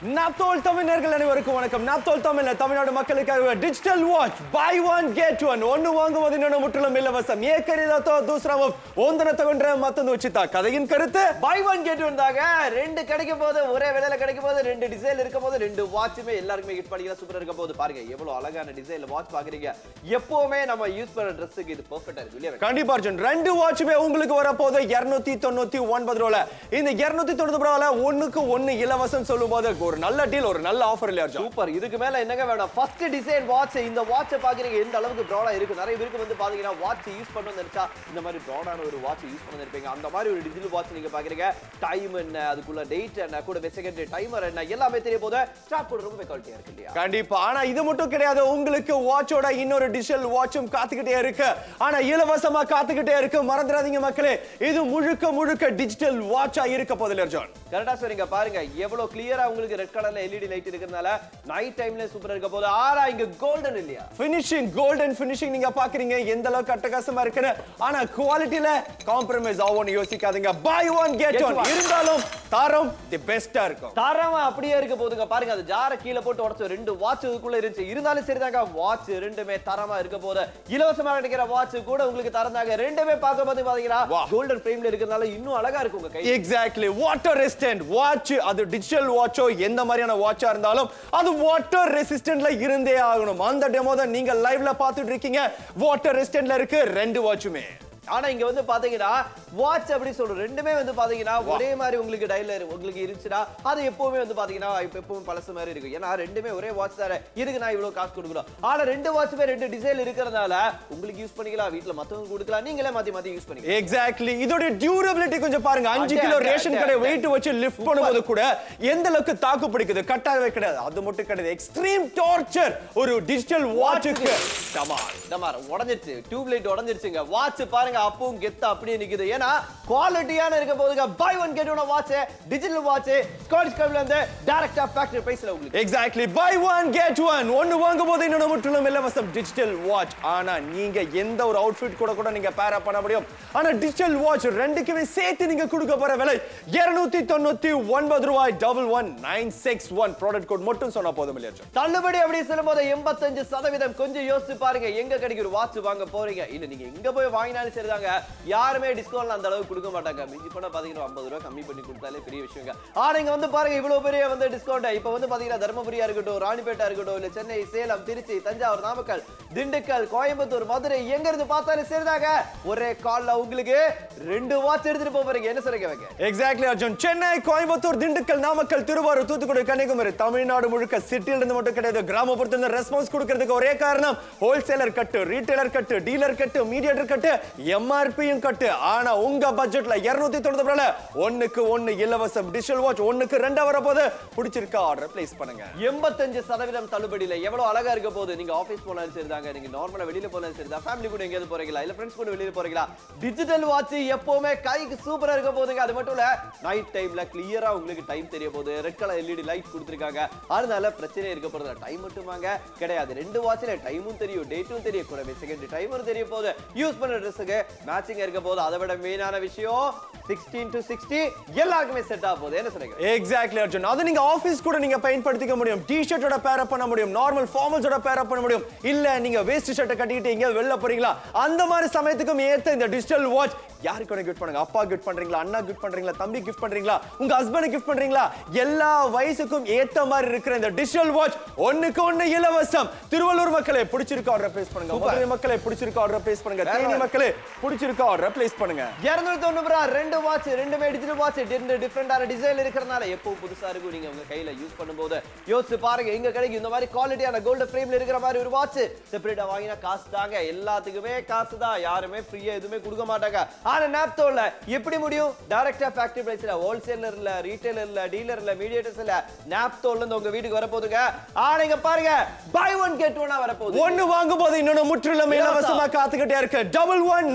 நாப்தோல் தமிழர்கள் அனைவருக்கும் வணக்கம் நாப்தோல் தமிழ்ல தமிழ்நாடு மக்களுக்காக digital watch buy one get one ಒಂದು ವಾಂಗುವುದು ಇನ್ನೊಂದು ಮುಟ್ಟಲು ಇಲ್ಲವಸಂ ಏಕರಿದಾತೋ ದೂಸರಾವ ಒಂದನ ತಗೊಂಡ್ರೆ ಮತ್ತೊಂದು ಉಚಿತ ಕதையின் கருத்து பை ஒன் கேட் வந்தாங்க ரெண்டு கிடைக்கும் போது ஒரே விலையில கிடைக்கும் போது ரெண்டு டிசைன் இருக்கும் போது ரெண்டு வாட்சுமே எல்லாருக்குமே ஹிட் பண்ணிக்கலாம் சூப்பரா இருக்க போது பாருங்க எவ்வளவு அழகான டிசைன்ல வாட்ச் பாக்குறீங்க எப்பவுமே நம்ம யூஸ் பண்ற ட்ரெஸ்ஸுக்கு இது பெர்ஃபெக்ட்டா இருக்கு இல்லையா கண்டிப்பா அர்ஜுன் ரெண்டு வாட்சுமே உங்களுக்கு வரப்போது இருநூத்தி தொண்ணூத்தி ஒன்பது ரூபாய் இந்த இருநூத்தி தொண்ணூத்தி ரூபாய் ஒண்ணுக்கு ஒண்ணு இலவசம் சொல்லும் போது ஒரு நல்ல டீல் ஒரு நல்ல ஆஃபர் இல்லையா அர்ஜுன் சூப்பர் இதுக்கு மேல என்னங்க வேணும் ஃபர்ஸ்ட் டிசைன் வாட்ச் இந்த வாட்சை பாக்குறீங்க எந்த அளவுக்கு ப்ராடா இருக்கு நிறைய பேருக்கு வந்து பாத்தீங்கன்னா வாட்ச் யூஸ் பண்ணணும்னு நினைச்சா இந்த மாதிரி ப்ராடான ஒரு வாட்ச் யூஸ் பண்ண இருப்பீங்க அந்த மாதிரி ஒரு டிஜிட்டல் வாட்ச் நீங்க பாக்குறீங்க டைம் என்ன அதுக்குள்ள டேட் என்ன கூட செகண்ட் டைமர் என்ன எல்லாமே தெரிய போது ஸ்டாப் கூட ரொம்ப குவாலிட்டியா இருக்கு இல்லையா கண்டிப்பா ஆனா இது மட்டும் கிடையாது உங்களுக்கு வாட்சோட இன்னொரு டிஜிட்டல் வாட்சும் காத்துக்கிட்டே இருக்கு ஆனா இலவசமா காத்துக்கிட்டே இருக்கு மறந்துடாதீங்க மக்களே இது முழுக்க முழுக்க டிஜிட்டல் வாட்சா இருக்க போதில்லை அர்ஜுன் கரெக்டா சொல்றீங்க பாருங்க எவ்வளவு கிளியரா உங்களுக்கு ரெட் கலர்ல எல்இடி லைட் இருக்கிறதுனால நைட் டைம்ல சூப்பரா இருக்க போது ஆனா இங்க கோல்டன் இல்லையா ஃபினிஷிங் கோல்டன் ஃபினிஷிங் நீங்க பாக்குறீங்க எந்த அளவுக்கு அட்டகாசமா இருக்குன்னு ஆனா குவாலிட்டில காம்ப்ரமைஸ் ஆகும்னு யோசிக்காதீங்க buy one get Get one one. இருந்தாலும் தரம் தி பெஸ்டா இருக்கும் தரமா அப்படியே இருக்க போதுங்க பாருங்க அது ஜார கீழே போட்டு உடச்சு ரெண்டு வாட்ச் இதுக்குள்ள இருந்துச்சு இருந்தாலும் சரிதாங்க வாட்ச் ரெண்டுமே தரமா இருக்க போது இலவசமா கிடைக்கிற வாட்ச் கூட உங்களுக்கு தரந்தாங்க ரெண்டுமே பார்க்க போது பாத்தீங்கன்னா Wow. கோல்டன் ஃப்ரேம்ல இருக்கிறதுனால இன்னும் அழகா இருக்கு உங்க கை எக்ஸாக்ட்லி வாட்டர் ரெசிஸ்டன்ட் வாட்ச் அது டிஜிட்டல் வாட்சோ எந்த மாதிரியான வாட்சா இருந்தாலும் அது வாட்டர் ரெசிஸ்டன்ட்ல இருந்தே ஆகணும் அந்த டெமோ தான் நீங்க லைவ்ல பார்த்துட்டு இருக்கீங்க வாட்டர் ரெசிஸ்டன்ட்ல இருக்கு ரெண்டு வாட்சுமே ஆனா இங்க வந்து பாத்தீங்கன்னா வாட்ச் அப்படி சொல்றோம் ரெண்டுமே வந்து பாத்தீங்கன்னா ஒரே மாதிரி உங்களுக்கு டைலர் உங்களுக்கு இருந்துச்சுன்னா அது எப்பவுமே வந்து பாத்தீங்கன்னா இப்ப எப்பவும் பழசு மாதிரி இருக்கும் ஏன்னா ரெண்டுமே ஒரே வாட்ச் தானே இதுக்கு நான் இவ்வளவு காசு கொடுக்கணும் ஆனா ரெண்டு வாட்சுமே ரெண்டு டிசைன் இருக்கிறதுனால உங்களுக்கு யூஸ் பண்ணிக்கலாம் வீட்ல மத்தவங்க கொடுக்கலாம் நீங்களே மாத்தி மாத்தி யூஸ் பண்ணிக்கலாம் எக்ஸாக்ட்லி இதோட டியூரபிலிட்டி கொஞ்சம் பாருங்க அஞ்சு அடே, கிலோ அடே, ரேஷன் அடே, கடை அடே. வெயிட் வச்சு லிஃப்ட் பண்ணும்போது கூட எந்த அளவுக்கு தாக்கு பிடிக்குது கட்டாகவே கிடையாது அது மட்டும் கிடையாது எக்ஸ்ட்ரீம் டார்ச்சர் ஒரு டிஜிட்டல் வாட்சுக்கு டமால் டமார் உடஞ்சிருச்சு டியூப் லைட் உடஞ்சிருச்சுங்க வாட்ச் பாருங்க அப்பவும் கெத்தா அப்படியே நிக்குது ஏன்னா குவாலிட்டியான இருக்க போதுங்க buy one get one watch digital watch Scotch கிளப்ல இருந்து டைரக்டா ஃபேக்டரி பிரைஸ்ல உங்களுக்கு exactly buy one get one ஒன்னு வாங்கும் போது இன்னொன்று முற்றிலும் இலவசம் டிஜிட்டல் வாட்ச் ஆனா நீங்க எந்த ஒரு அவுட்ஃபிட் கூட கூட நீங்க பேர் பண்ண முடியும் ஆனா டிஜிட்டல் வாட்ச் ரெண்டுக்குமே சேர்த்து நீங்க கொடுக்க போற விலை இருநூத்தி தொண்ணூத்தி ஒன்பது ரூபாய் double one nine six one product code மட்டும் சொன்னா போதும் இல்லையா அர்ஜுன்? தள்ளுபடி அப்படி சொல்லும்போது எண்பத்தஞ்சு சதவீதம் கொஞ்சம் யோசிச்சு பாருங்க எங்க கிடைக்கும் ஒரு வாட்ச் வாங்க போறீங்க இல்ல நீங்க எங்க போய் வாங்கினாலும் சரிதாங்க யாருமே டிஸ்கவுண்ட்ல அந்த அளவுக்கு கொடுக்க மாட்டாங்க மிஞ்சி போனா பாத்தீங்கன்னா ஐம்பது ரூபாய் கம்மி பண்ணி கொடுத்தாலே பெரிய விஷயங்க ஆனா இங்க வந்து பாருங்க இவ்வளவு பெரிய வந்து டிஸ்கவுண்ட் இப்ப வந்து பாத்தீங்கன்னா தர்மபுரியா இருக்கட்டும் ராணிப்பேட்டா இருக்கட்டும் இல்ல சென்னை சேலம் திருச்சி தஞ்சாவூர் நாமக்கல் திண்டுக்கல் கோயம்புத்தூர் மதுரை எங்க இருந்து பார்த்தாலும் சரிதாங்க ஒரே கால்ல உங்களுக்கு ரெண்டு வாட்ச் எடுத்துட்டு போக போறீங்க என்ன சொல்றீங்க வைக்க எக்ஸாக்ட்லி அர்ஜுன் சென்னை கோயம்புத்தூர் திண்டுக்கல் நாமக்கல் திருவாரூர் தூத்துக்குடி கன்னியாகுமரி தமிழ்நாடு முழுக்க சிட்டில இருந்து மட்டும் கிடையாது கிராமப்புறத்துல இருந்து ரெஸ்பான்ஸ் கொடுக்கிறதுக்கு ஒரே காரணம் wholesaler cut retailer cut dealer cut mediator cut எம்ஆர்பியும் கட்டு ஆனா உங்க பட்ஜெட்ல 290 தொண்ணூறு ரூபாயில ஒண்ணுக்கு ஒண்ணு இலவசம் டிஜிட்டல் வாட்ச் ஒண்ணுக்கு ரெண்டா வரப்போது பிடிச்சிருக்கா ஆர்டர் பிளேஸ் பண்ணுங்க எண்பத்தஞ்சு சதவீதம் தள்ளுபடியில எவ்வளவு அழகா இருக்க போகுது நீங்க ஆபீஸ் போனாலும் சரிதாங்க நீங்க நார்மலா வெளியில போனாலும் சரிதான் ஃபேமிலி கூட எங்கேயாவது போறீங்களா இல்ல ஃப்ரெண்ட்ஸ் கூட வெளியில போறீங்களா டிஜிட்டல் வாட்ச் எப்பவுமே கைக்கு சூப்பரா இருக்க போகுதுங்க அது மட்டும் இல்ல நைட் டைம்ல கிளியரா உங்களுக்கு டைம் தெரிய போகுது ரெட் கலர் எல்இடி லைட் கொடுத்துருக்காங்க அதனால பிரச்சனை இருக்க போறது டைம் மட்டும் வாங்க கிடையாது ரெண்டு வாட்ச்ல டைமும் தெரியும் டேட்டும் தெரியும் கூடவே செகண்ட் டைமரும் தெரிய போகுது யூஸ் பண்ண ட்ரெஸ்ஸுக்கு மேட்சிங் இருக்க போது அதை விட மெயினான விஷயம் சிக்ஸ்டீன் டு சிக்ஸ்டி எல்லாருக்குமே செட் ஆக போகுது என்ன சொல்றீங்க எக்ஸாக்ட்லி அர்ஜுன் அது நீங்க ஆபீஸ் கூட நீங்க பயன்படுத்திக்க முடியும் டி ஷர்ட்டோட பேர் பண்ண முடியும் நார்மல் ஃபார்மல்ஸோட பேர் பண்ண முடியும் இல்ல நீங்க வேஸ்ட் ஷர்ட்டை கட்டிக்கிட்டு எங்கேயாவது வெளில போறீங்களா அந்த மாதிரி சமயத்துக்கும் ஏத்த இந்த டிஜிட்டல் வாட்ச் யாருக்கு வேணும் கிஃப்ட் பண்ணுங்க அப்பா கிஃப்ட் பண்றீங்களா அண்ணா கிஃப்ட் பண்றீங்களா தம்பி கிஃப்ட் பண்றீங்களா உங்க ஹஸ்பண்ட் கிஃப்ட் பண்றீங்களா எல்லா வயசுக்கும் ஏத்த மாதிரி இருக்கிற இந்த டிஜிட்டல் வாட்ச் ஒண்ணுக்கு ஒண்ணு இலவசம் திருவள்ளூர் மக்களே பிடிச்சிருக்க ஆர்டர் பிளேஸ் பண்ணுங்க Super. மதுரை மக்களே பிடிச்சிருக்க ஆர்டர் பிளேஸ் பண்ணுங்க வேற தேனி level. மக்களே பிடிச்சிருக்க ஆர்டர் பிளேஸ் பண்ணுங்க இருநூத்தி தொண்ணூறு ரூபா ரெண்டு வாட்ச் ரெண்டுமே டிஜிட்டல் வாட்ச் ரெண்டு டிஃப்ரெண்டான டிசைன் இருக்கிறதுனால எப்பவும் புதுசா இருக்கும் நீங்க உங்க கையில யூஸ் பண்ணும்போது யோசிச்சு பாருங்க எங்க கிடைக்கும் இந்த மாதிரி குவாலிட்டியான கோல்டு ஃப்ரேம்ல இருக்கிற மாதிரி ஒரு வாட்ச் செப்பரேட்டா வாங்கினா காசு தாங்க எல்லாத்துக்குமே காசு தான் யாருமே ஃப்ரீயா எதுவுமே கொடுக்க மாட்டாங்க ஆனா நாப்தோல எப்படி முடியும் டைரக்டா ஃபேக்டரி பிரைஸ்ல ஹோல்சேலர் இல்ல ரீட்டைலர் இல்ல டீலர் இல்ல மீடியேட்டர்ஸ் இல்ல நாப்தோல்ல இருந்து உங்க வீட்டுக்கு வரப்போகுதுங்க ஆனா இங்க பாருங்க பை ஒன் கெட் ஒன்னா வரப்போகுது ஒன்னு வாங்கும் போது இன்னொன்னு முற்றிலும் இலவசம். இலவசமா காத்துக்கிட்டே இருக்கு double one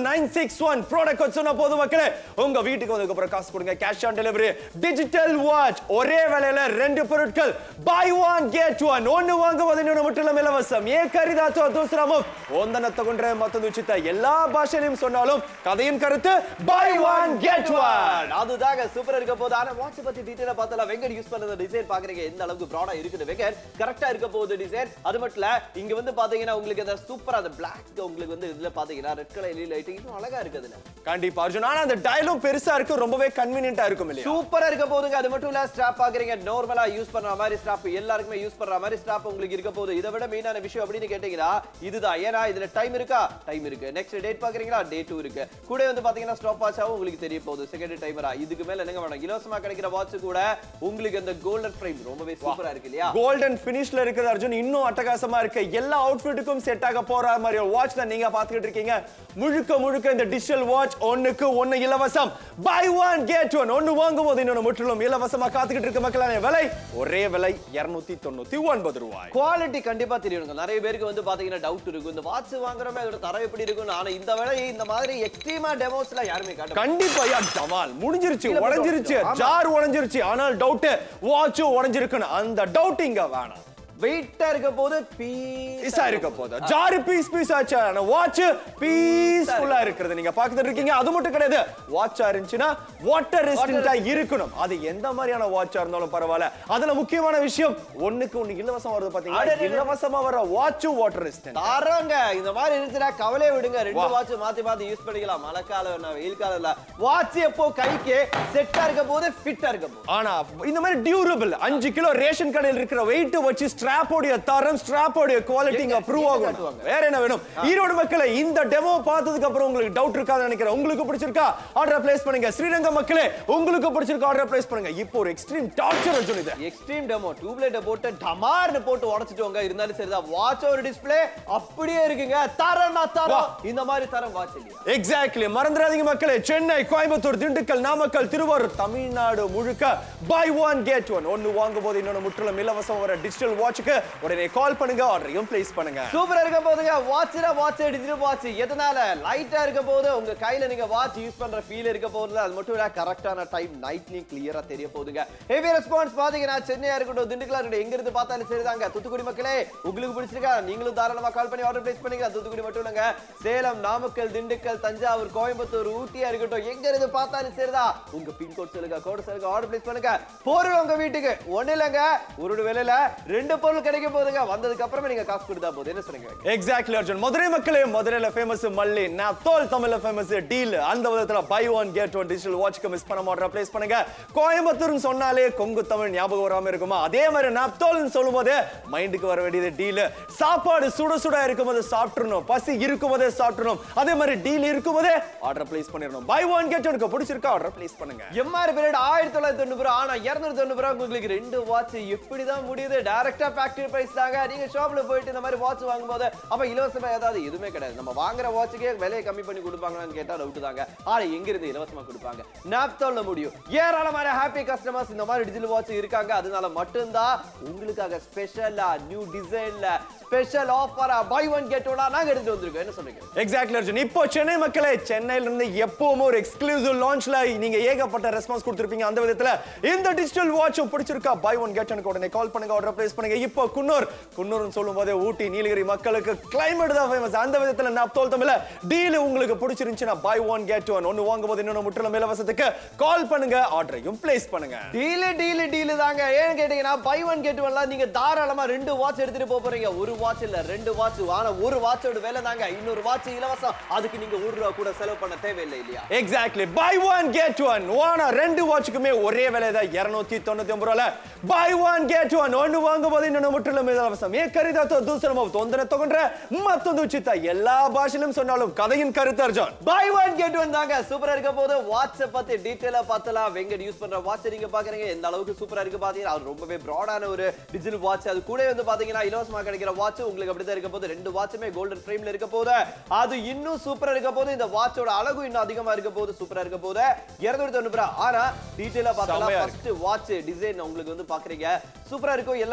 nine six one product code சொன்ன போது மக்களே உங்க வீட்டுக்கு வந்ததுக்கு அப்புறம் காசு கொடுங்க cash on delivery digital watch ஒரே விலையில ரெண்டு பொருட்கள் பை ஒன் கெட் ஒன் ஒன்னு வாங்குவது இன்னொன்று முற்றிலும் இலவசம் ஏ கரிதாச்சோ தூசரமும் ಒಂದನ್ನ ತಗೊಂಡ್ರೆ ಮತ್ತೊಂದು ಉಚಿತ ಎಲ್ಲಾ ಭಾಷೆಯಲ್ಲಿயும் சொன்னாலும் கதையின் கருத்து பை ஒன் கெட் ஒன் அதுதாங்க சூப்பரா இருக்க போகுது ஆனா வாட்ச் பத்தி டீடைலா பார்த்தலாம் வெங்கட் யூஸ் பண்ணத டிசைன் பாக்குறீங்க எந்த அளவுக்கு ப்ராடா இருக்குது வெங்கட் கரெக்டா இருக்க போகுது டிசைன் அது மட்டும் இல்ல இங்க வந்து பாத்தீங்கன்னா உங்களுக்கு அந்த சூப்பரா அந்த பிளாக் உங்களுக்கு வந்து இதுல பாத்தீங்கன்னா ரெட் கலர் எலி லைட் இன்னும் அழகா இருக்கு அதுல கண்டிப்பா அர்ஜுன் ஆனா அந்த டயலும் பெருசா இருக்கு ரொம்பவே கன்வீனியன்ட்டா இருக்கும் இல்லையா சூப்பரா இருக்க போகுதுங்க அது மட்டும் இல்ல ஸ்ட்ராப் பாக்குறீங்க நார்மலா யூஸ் பண்ற மாதிரி ஸ்ட்ராப் எல்லாருக்குமே யூஸ் பண்ற மாதிரி ஸ்ட்ராப் உங்களுக்கு இருக்க போகுது இதை விட மெயினான விஷயம் அப்படின்னு கேட்டீங்கன்னா இதுதான் ஏன்னா இதுல டைம் இருக்கா டைம் இருக்கு நெக்ஸ்ட் டேட் பாக்குறீங்களா டே டூ இருக்கு கூட வந்து பாத்தீங்கன்னா ஸ்டாப் வாட்சாவும் உங்களுக்கு தெரிய போகுது செகண்ட் டைமரா இதுக்கு மேல என்னங்க வேணும் இலவசமா கிடைக்கிற வாட்ச் கூட உங்களுக்கு அந்த கோல்டன் ஃப்ரேம் ரொம்பவே சூப்பரா இருக்கு இல்லையா கோல்டன் ஃபினிஷ்ல இருக்குது அர்ஜுன் இன்னும் அட்டகாசமா இருக்கு எல்லா அவுட்ஃபிட்டுக்கும் செட் ஆக போற மாதிரி ஒரு வாட்ச் தான் நீங்க பாத்துக்கிட்டு இருக்கீங்க முழுக்க முழுக்க இந்த டிஜிட்டல் வாட்ச் ஒண்ணுக்கு ஒண்ணு இலவசம் பை ஒன் கெட் ஒன் ஒன்னு வாங்கும் போது இன்னொன்னு முற்றிலும் இலவசமா காத்துக்கிட்டு இருக்க மக்களான விலை ஒரே விலை இருநூத்தி தொண்ணூத்தி ஒன்பது ரூபாய் குவாலிட்டி கண்டிப்பா தெரியணுங்க நிறைய பேருக்கு வந்து பாத்தீங்கன்னா டவுட் இருக்கும் இந்த வாட்ச் வாங்குறோமே அதோட தரம் எப்படி இருக்கும் ஆனா இந்த விலை இந்த மாதிரி எக்ஸ்ட்ரீமா டெமோஸ்ல யாருமே காட்ட கண்டிப்பா யா ஜமால் முடிஞ்சிருச்சு கீழே போட்டு உடைஞ்சிருச்சு ஆமா. ஜார் உடைஞ்சிருச்சு ஆனால் டவுட் வாட்சும் உடைஞ்சிருக்குன்னு அந்த டவுட் இங்க வேணாம் வெயிட்டா இருக்க போது பீஸா பீஸா இருக்க போது ஜாரு பீஸ் பீஸ் ஆச்சு ஆனா வாட்ச் பீஸ்ஃபுல்லா இருக்கிறது நீங்க பாத்துட்டு இருக்கீங்க அது மட்டும் கிடையாது வாட்சா இருந்துச்சுன்னா வாட்டர் ரெசிஸ்டன்டா இருக்கணும் அது எந்த மாதிரியான வாட்சா இருந்தாலும் பரவாயில்ல அதுல முக்கியமான விஷயம் ஒண்ணுக்கு ஒண்ணு இலவசம் வருது பாத்தீங்களா அடடடட. இலவசமா வர வாட்சும் வாட்டர் ரெசிஸ்டன்ட் தரங்க இந்த மாதிரி இருந்துச்சுன்னா கவலையை விடுங்க ரெண்டு வா. வாட்ச் மாத்தி மாத்தி யூஸ் பண்ணிக்கலாம் மழைக்காலம் என்ன வெயில் காலம் இல்ல வாட்ச் எப்போ கைக்கு செட்டா இருக்க போது ஃபிட்டா இருக்க போது ஆனா இந்த மாதிரி டியூரபிள் அஞ்சு கிலோ ரேஷன் கடையில் இருக்கிற வெயிட் வச்சு ஸ்ட்ராப்போடைய தரம் ஸ்ட்ராப்போடைய குவாலிட்டி இங்க எங்க- ப்ரூவ் எங்க ஆகும் காட்டுவாங்க? வேற என்ன வேணும் ஈரோடு மக்களை இந்த டெமோ பார்த்ததுக்கு அப்புறம் உங்களுக்கு டவுட் இருக்காதுன்னு நினைக்கிறேன் உங்களுக்கு பிடிச்சிருக்கா ஆர்டர் பிளேஸ் பண்ணுங்க ஸ்ரீரங்கம் மக்களே உங்களுக்கு பிடிச்சிருக்கா ஆர்டர் பிளேஸ் பண்ணுங்க இப்போ ஒரு எக்ஸ்ட்ரீம் டார்ச்சர் அர்ஜுன் இது எக்ஸ்ட்ரீம் டெமோ டியூப்லைட்டை போட்டு டமார்னு போட்டு உடைச்சிட்டு வாங்க இருந்தாலும் சரிதான் வாட்ச் ஒரு டிஸ்ப்ளே அப்படியே இருக்குங்க தரம்னா வா. தரம் இந்த மாதிரி தரம் வாட்ச் இல்லையா எக்ஸாக்ட்லி மறந்துடாதீங்க மக்களே சென்னை கோயம்புத்தூர் திண்டுக்கல் நாமக்கல் திருவாரூர் தமிழ்நாடு முழுக்க பை ஒன் கெட் ஒன் ஒன்னு வாங்கும் போது இன்னொன்னு முற்றிலும் இலவசம் வர டிஜிட்டல் வாட்சுக்கு உடனே கால் பண்ணுங்க ஆர்டரையும் பிளேஸ் பண்ணுங்க சூப்பரா இருக்க போதுங்க வாட்ச்ல வாட்ச் டிஜிட்டல் வாட்ச் எதனால லைட்டா இருக்க போது உங்க கையில நீங்க வாட்ச் யூஸ் பண்ற ஃபீல் இருக்க போதுல அது மட்டும் இல்ல கரெக்டான டைம் நைட்லயும் கிளியரா தெரிய போகுதுங்க ஹெவி ரெஸ்பான்ஸ் பாத்தீங்கன்னா சென்னையா இருக்கட்டும் திண்டுக்கலா இருக்கட்டும் எங்க இருந்து பார்த்தாலும் சரிதாங்க தூத்துக்குடி மக்களே உங்களுக்கு பிடிச்சிருக்கா நீங்களும் தாராளமா கால் பண்ணி ஆர்டர் பிளேஸ் பண்ணிக்கலாம் தூத்துக்குடி மட்டும் இல்லங்க சேலம் நாமக்கல் திண்டுக்கல் தஞ்சாவூர் கோயம்புத்தூர் ஊட்டியா இருக்கட்டும் எங்க இருந்து பார்த்தாலும் சரிதா உங்க பின்கோட் சொல்லுங்க கோட் சொல்லுங்க ஆர்டர் பிளேஸ் பண்ணுங்க பொருள் உங்க வீட்டுக்கு ஒண்ணு இல்லங்க ஒரு விலையில ரெண்டு பொருள் கிடைக்க போதுங்க வந்ததுக்கு அப்புறமே நீங்க காசு கொடுத்தா போதும் என்ன சொல்லுங்க எக்ஸாக்ட்லி அர்ஜுன் மதுரை மக்களே மதுரையில ஃபேமஸ் மல்லி நான் தோல் தமிழ்ல ஃபேமஸ் டீல் அந்த விதத்துல buy one get one digital வாட்ச்க்கு மிஸ் பண்ண மாட்டேன் ப்ளேஸ் பண்ணுங்க கோயம்புத்தூர்னு சொன்னாலே கொங்கு தமிழ் ஞாபகம் வராம இருக்குமா அதே மாதிரி நாப்தோல்னு சொல்லும் போதே மைண்டுக்கு வர வேண்டியது டீல் சாப்பாடு சுட சுட இருக்கும்போது சாப்பிட்டுறணும் பசி இருக்கும்போதே சாப்பிட்டுறணும் அதே மாதிரி டீல் இருக்கும்போதே ஆர்டர் பிளேஸ் பண்ணிடணும் பை ஒன் கெட் ஒனுக்கு பிடிச்சிருக்கா ஆர்டர் பிளேஸ் பண்ணுங்க எம்ஆர் பீரியட் ஆயிரத்தி தொள்ளாயிரத்தி தொண்ணூறு ரூபா ஆனா இருநூத்தி தொண்ணூறு ரூபா உங்களுக்கு ரெண்டு வாட்ச் எப்படிதான் முடியுது டைரக்டா ஃபேக்டரி பிரைஸ் தாங்க நீங்க ஷாப்ல போயிட்டு இந்த மாதிரி வாட்ச் வாங்கும்போது அப்ப இலவசமா ஏதாவது எதுவுமே கிடையாது நம்ம வாங்குற வாட்சுக்கே விலையை கம்மி பண்ணி கொடுப்பாங்களான்னு கேட்டா டவுட் தாங்க ஆனா எங்க இருந்து இலவசமா கொடுப்பாங்க நாப்தோல்ல முடியும் ஏராளமான ஹாப்பி கஸ்டமர்ஸ் இந்த மாதிரி டிஜிட்டல் வாட்ச் இருக்காங்க அதனால மட்டும்தான் உங்களுக்காக ஸ்பெஷலா நியூ டிசைன்ல ஸ்பெஷல் ஆஃபரா பை ஒன் கெட் ஒன்னா நாங்க எடுத்து வந்திருக்கோம் என்ன சொல்றீங்க எக்ஸாக்ட்லி அர்ஜுன் இப்போ சென்னை மக்களே சென்னையில இருந்து எப்பவுமே ஒரு எக்ஸ்க்ளூசிவ் லான்ச்ல நீங்க ஏகப்பட்ட ரெஸ்பான்ஸ் கொடுத்திருப்பீங்க அந்த விதத்துல இந்த டிஜிட்டல் வாட்ச் பிடிச்சிருக்கா பை ஒன் கெட் ஒன் உடனே கால் பண்ணுங்க ஆர்டர் பிளேஸ் பண்ணுங்க இப்போ குன்னூர் குன்னூர்னு சொல்லும் போதே ஊட்டி நீலகிரி மக்களுக்கு கிளைமேட் தான் ஃபேமஸ் அந்த விதத்துல நான் தோல் தமிழ டீல் உங்களுக்கு பிடிச்சிருந்துச்சுன்னா பை ஒன் கெட் ஒன் ஒன்னு வாங்கும் போது இன்னொன்னு முற்றிலும் இலவசத்துக்கு கால் பண்ணுங்க ஆர்டரையும் பிளேஸ் பண்ணுங்க டீலு டீலு டீலு தாங்க ஏன்னு கேட்டீங்கன்னா பை ஒன் கெட் ஒன்ல நீங்க தாராளமா ரெண்டு வாட்ச் எடுத்துட்டு போக போறீங்க ஒரு வாட்ச் இல்ல ரெண்டு வாட்ச் ஆனா ஒரு வாட்சோட விலை தாங்க இன்னொரு வாட்ச் இலவசம் அதுக்கு நீங்க ஒரு ரூபா கூட செலவு பண்ண தேவையில்லை இல்லையா exactly buy one get one ஆனா ரெண்டு வாட்சுக்குமே ஒரே விலை தான் இருநூத்தி தொண்ணூத்தி ஒன்பது ரூபாய் பை ஒன் ಗೆಟ್ ಒನ್ ಒಂದು ವಾಂಗಬಹುದು ಇನ್ನೊಂದು ಮುಟ್ಟಲು ಇಲವಸಂ ಏ ಕರಿದಾತ ದೂಸರ ತೊಂದರೆ ತಗೊಂಡ್ರೆ ಮತ್ತೊಂದು ಉಚಿತ ಎಲ್ಲಾ ಭಾಷೆலும் சொன்னாலும் கதையின் கருத்து Arjun buy one get one தாங்க சூப்பரா இருக்க போது வாட்ஸ்அப் பத்தி டீடைலா பார்த்தலாம் வெங்கட் யூஸ் பண்ற வாட்ச் நீங்க பாக்குறீங்க எந்த அளவுக்கு சூப்பரா இருக்கு பாத்தீங்கன்னா அது ரொம்பவே பிராடான ஒரு டிஜிட்டல் வாட்ச் அது கூட வந்து பாத்தீங்கன்னா இலவசமா கிடைக்கிற வாட்ச் உங்களுக்கு அப்படிதான் இருக்க போது ரெண்டு வாட்சுமே கோல்டன் ஃப்ரேம்ல இருக்க போது அது இன்னும் சூப்பரா இருக்க போது இந்த வாட்சோட அழகு இன்னும் அதிகமா இருக்க போது சூப்பரா இருக்க போது இருநூத்தி தொண்ணூறு ரூபாய் ஆனா டீடைலா பார்த்தலாம் செமையா ஃபர்ஸ்ட் வாட்ச் டிசைன் உங்களுக்கு வந்து பாக்குறீங்க சூப்பரா இருக்கும் எல்லாருக்குமே செட்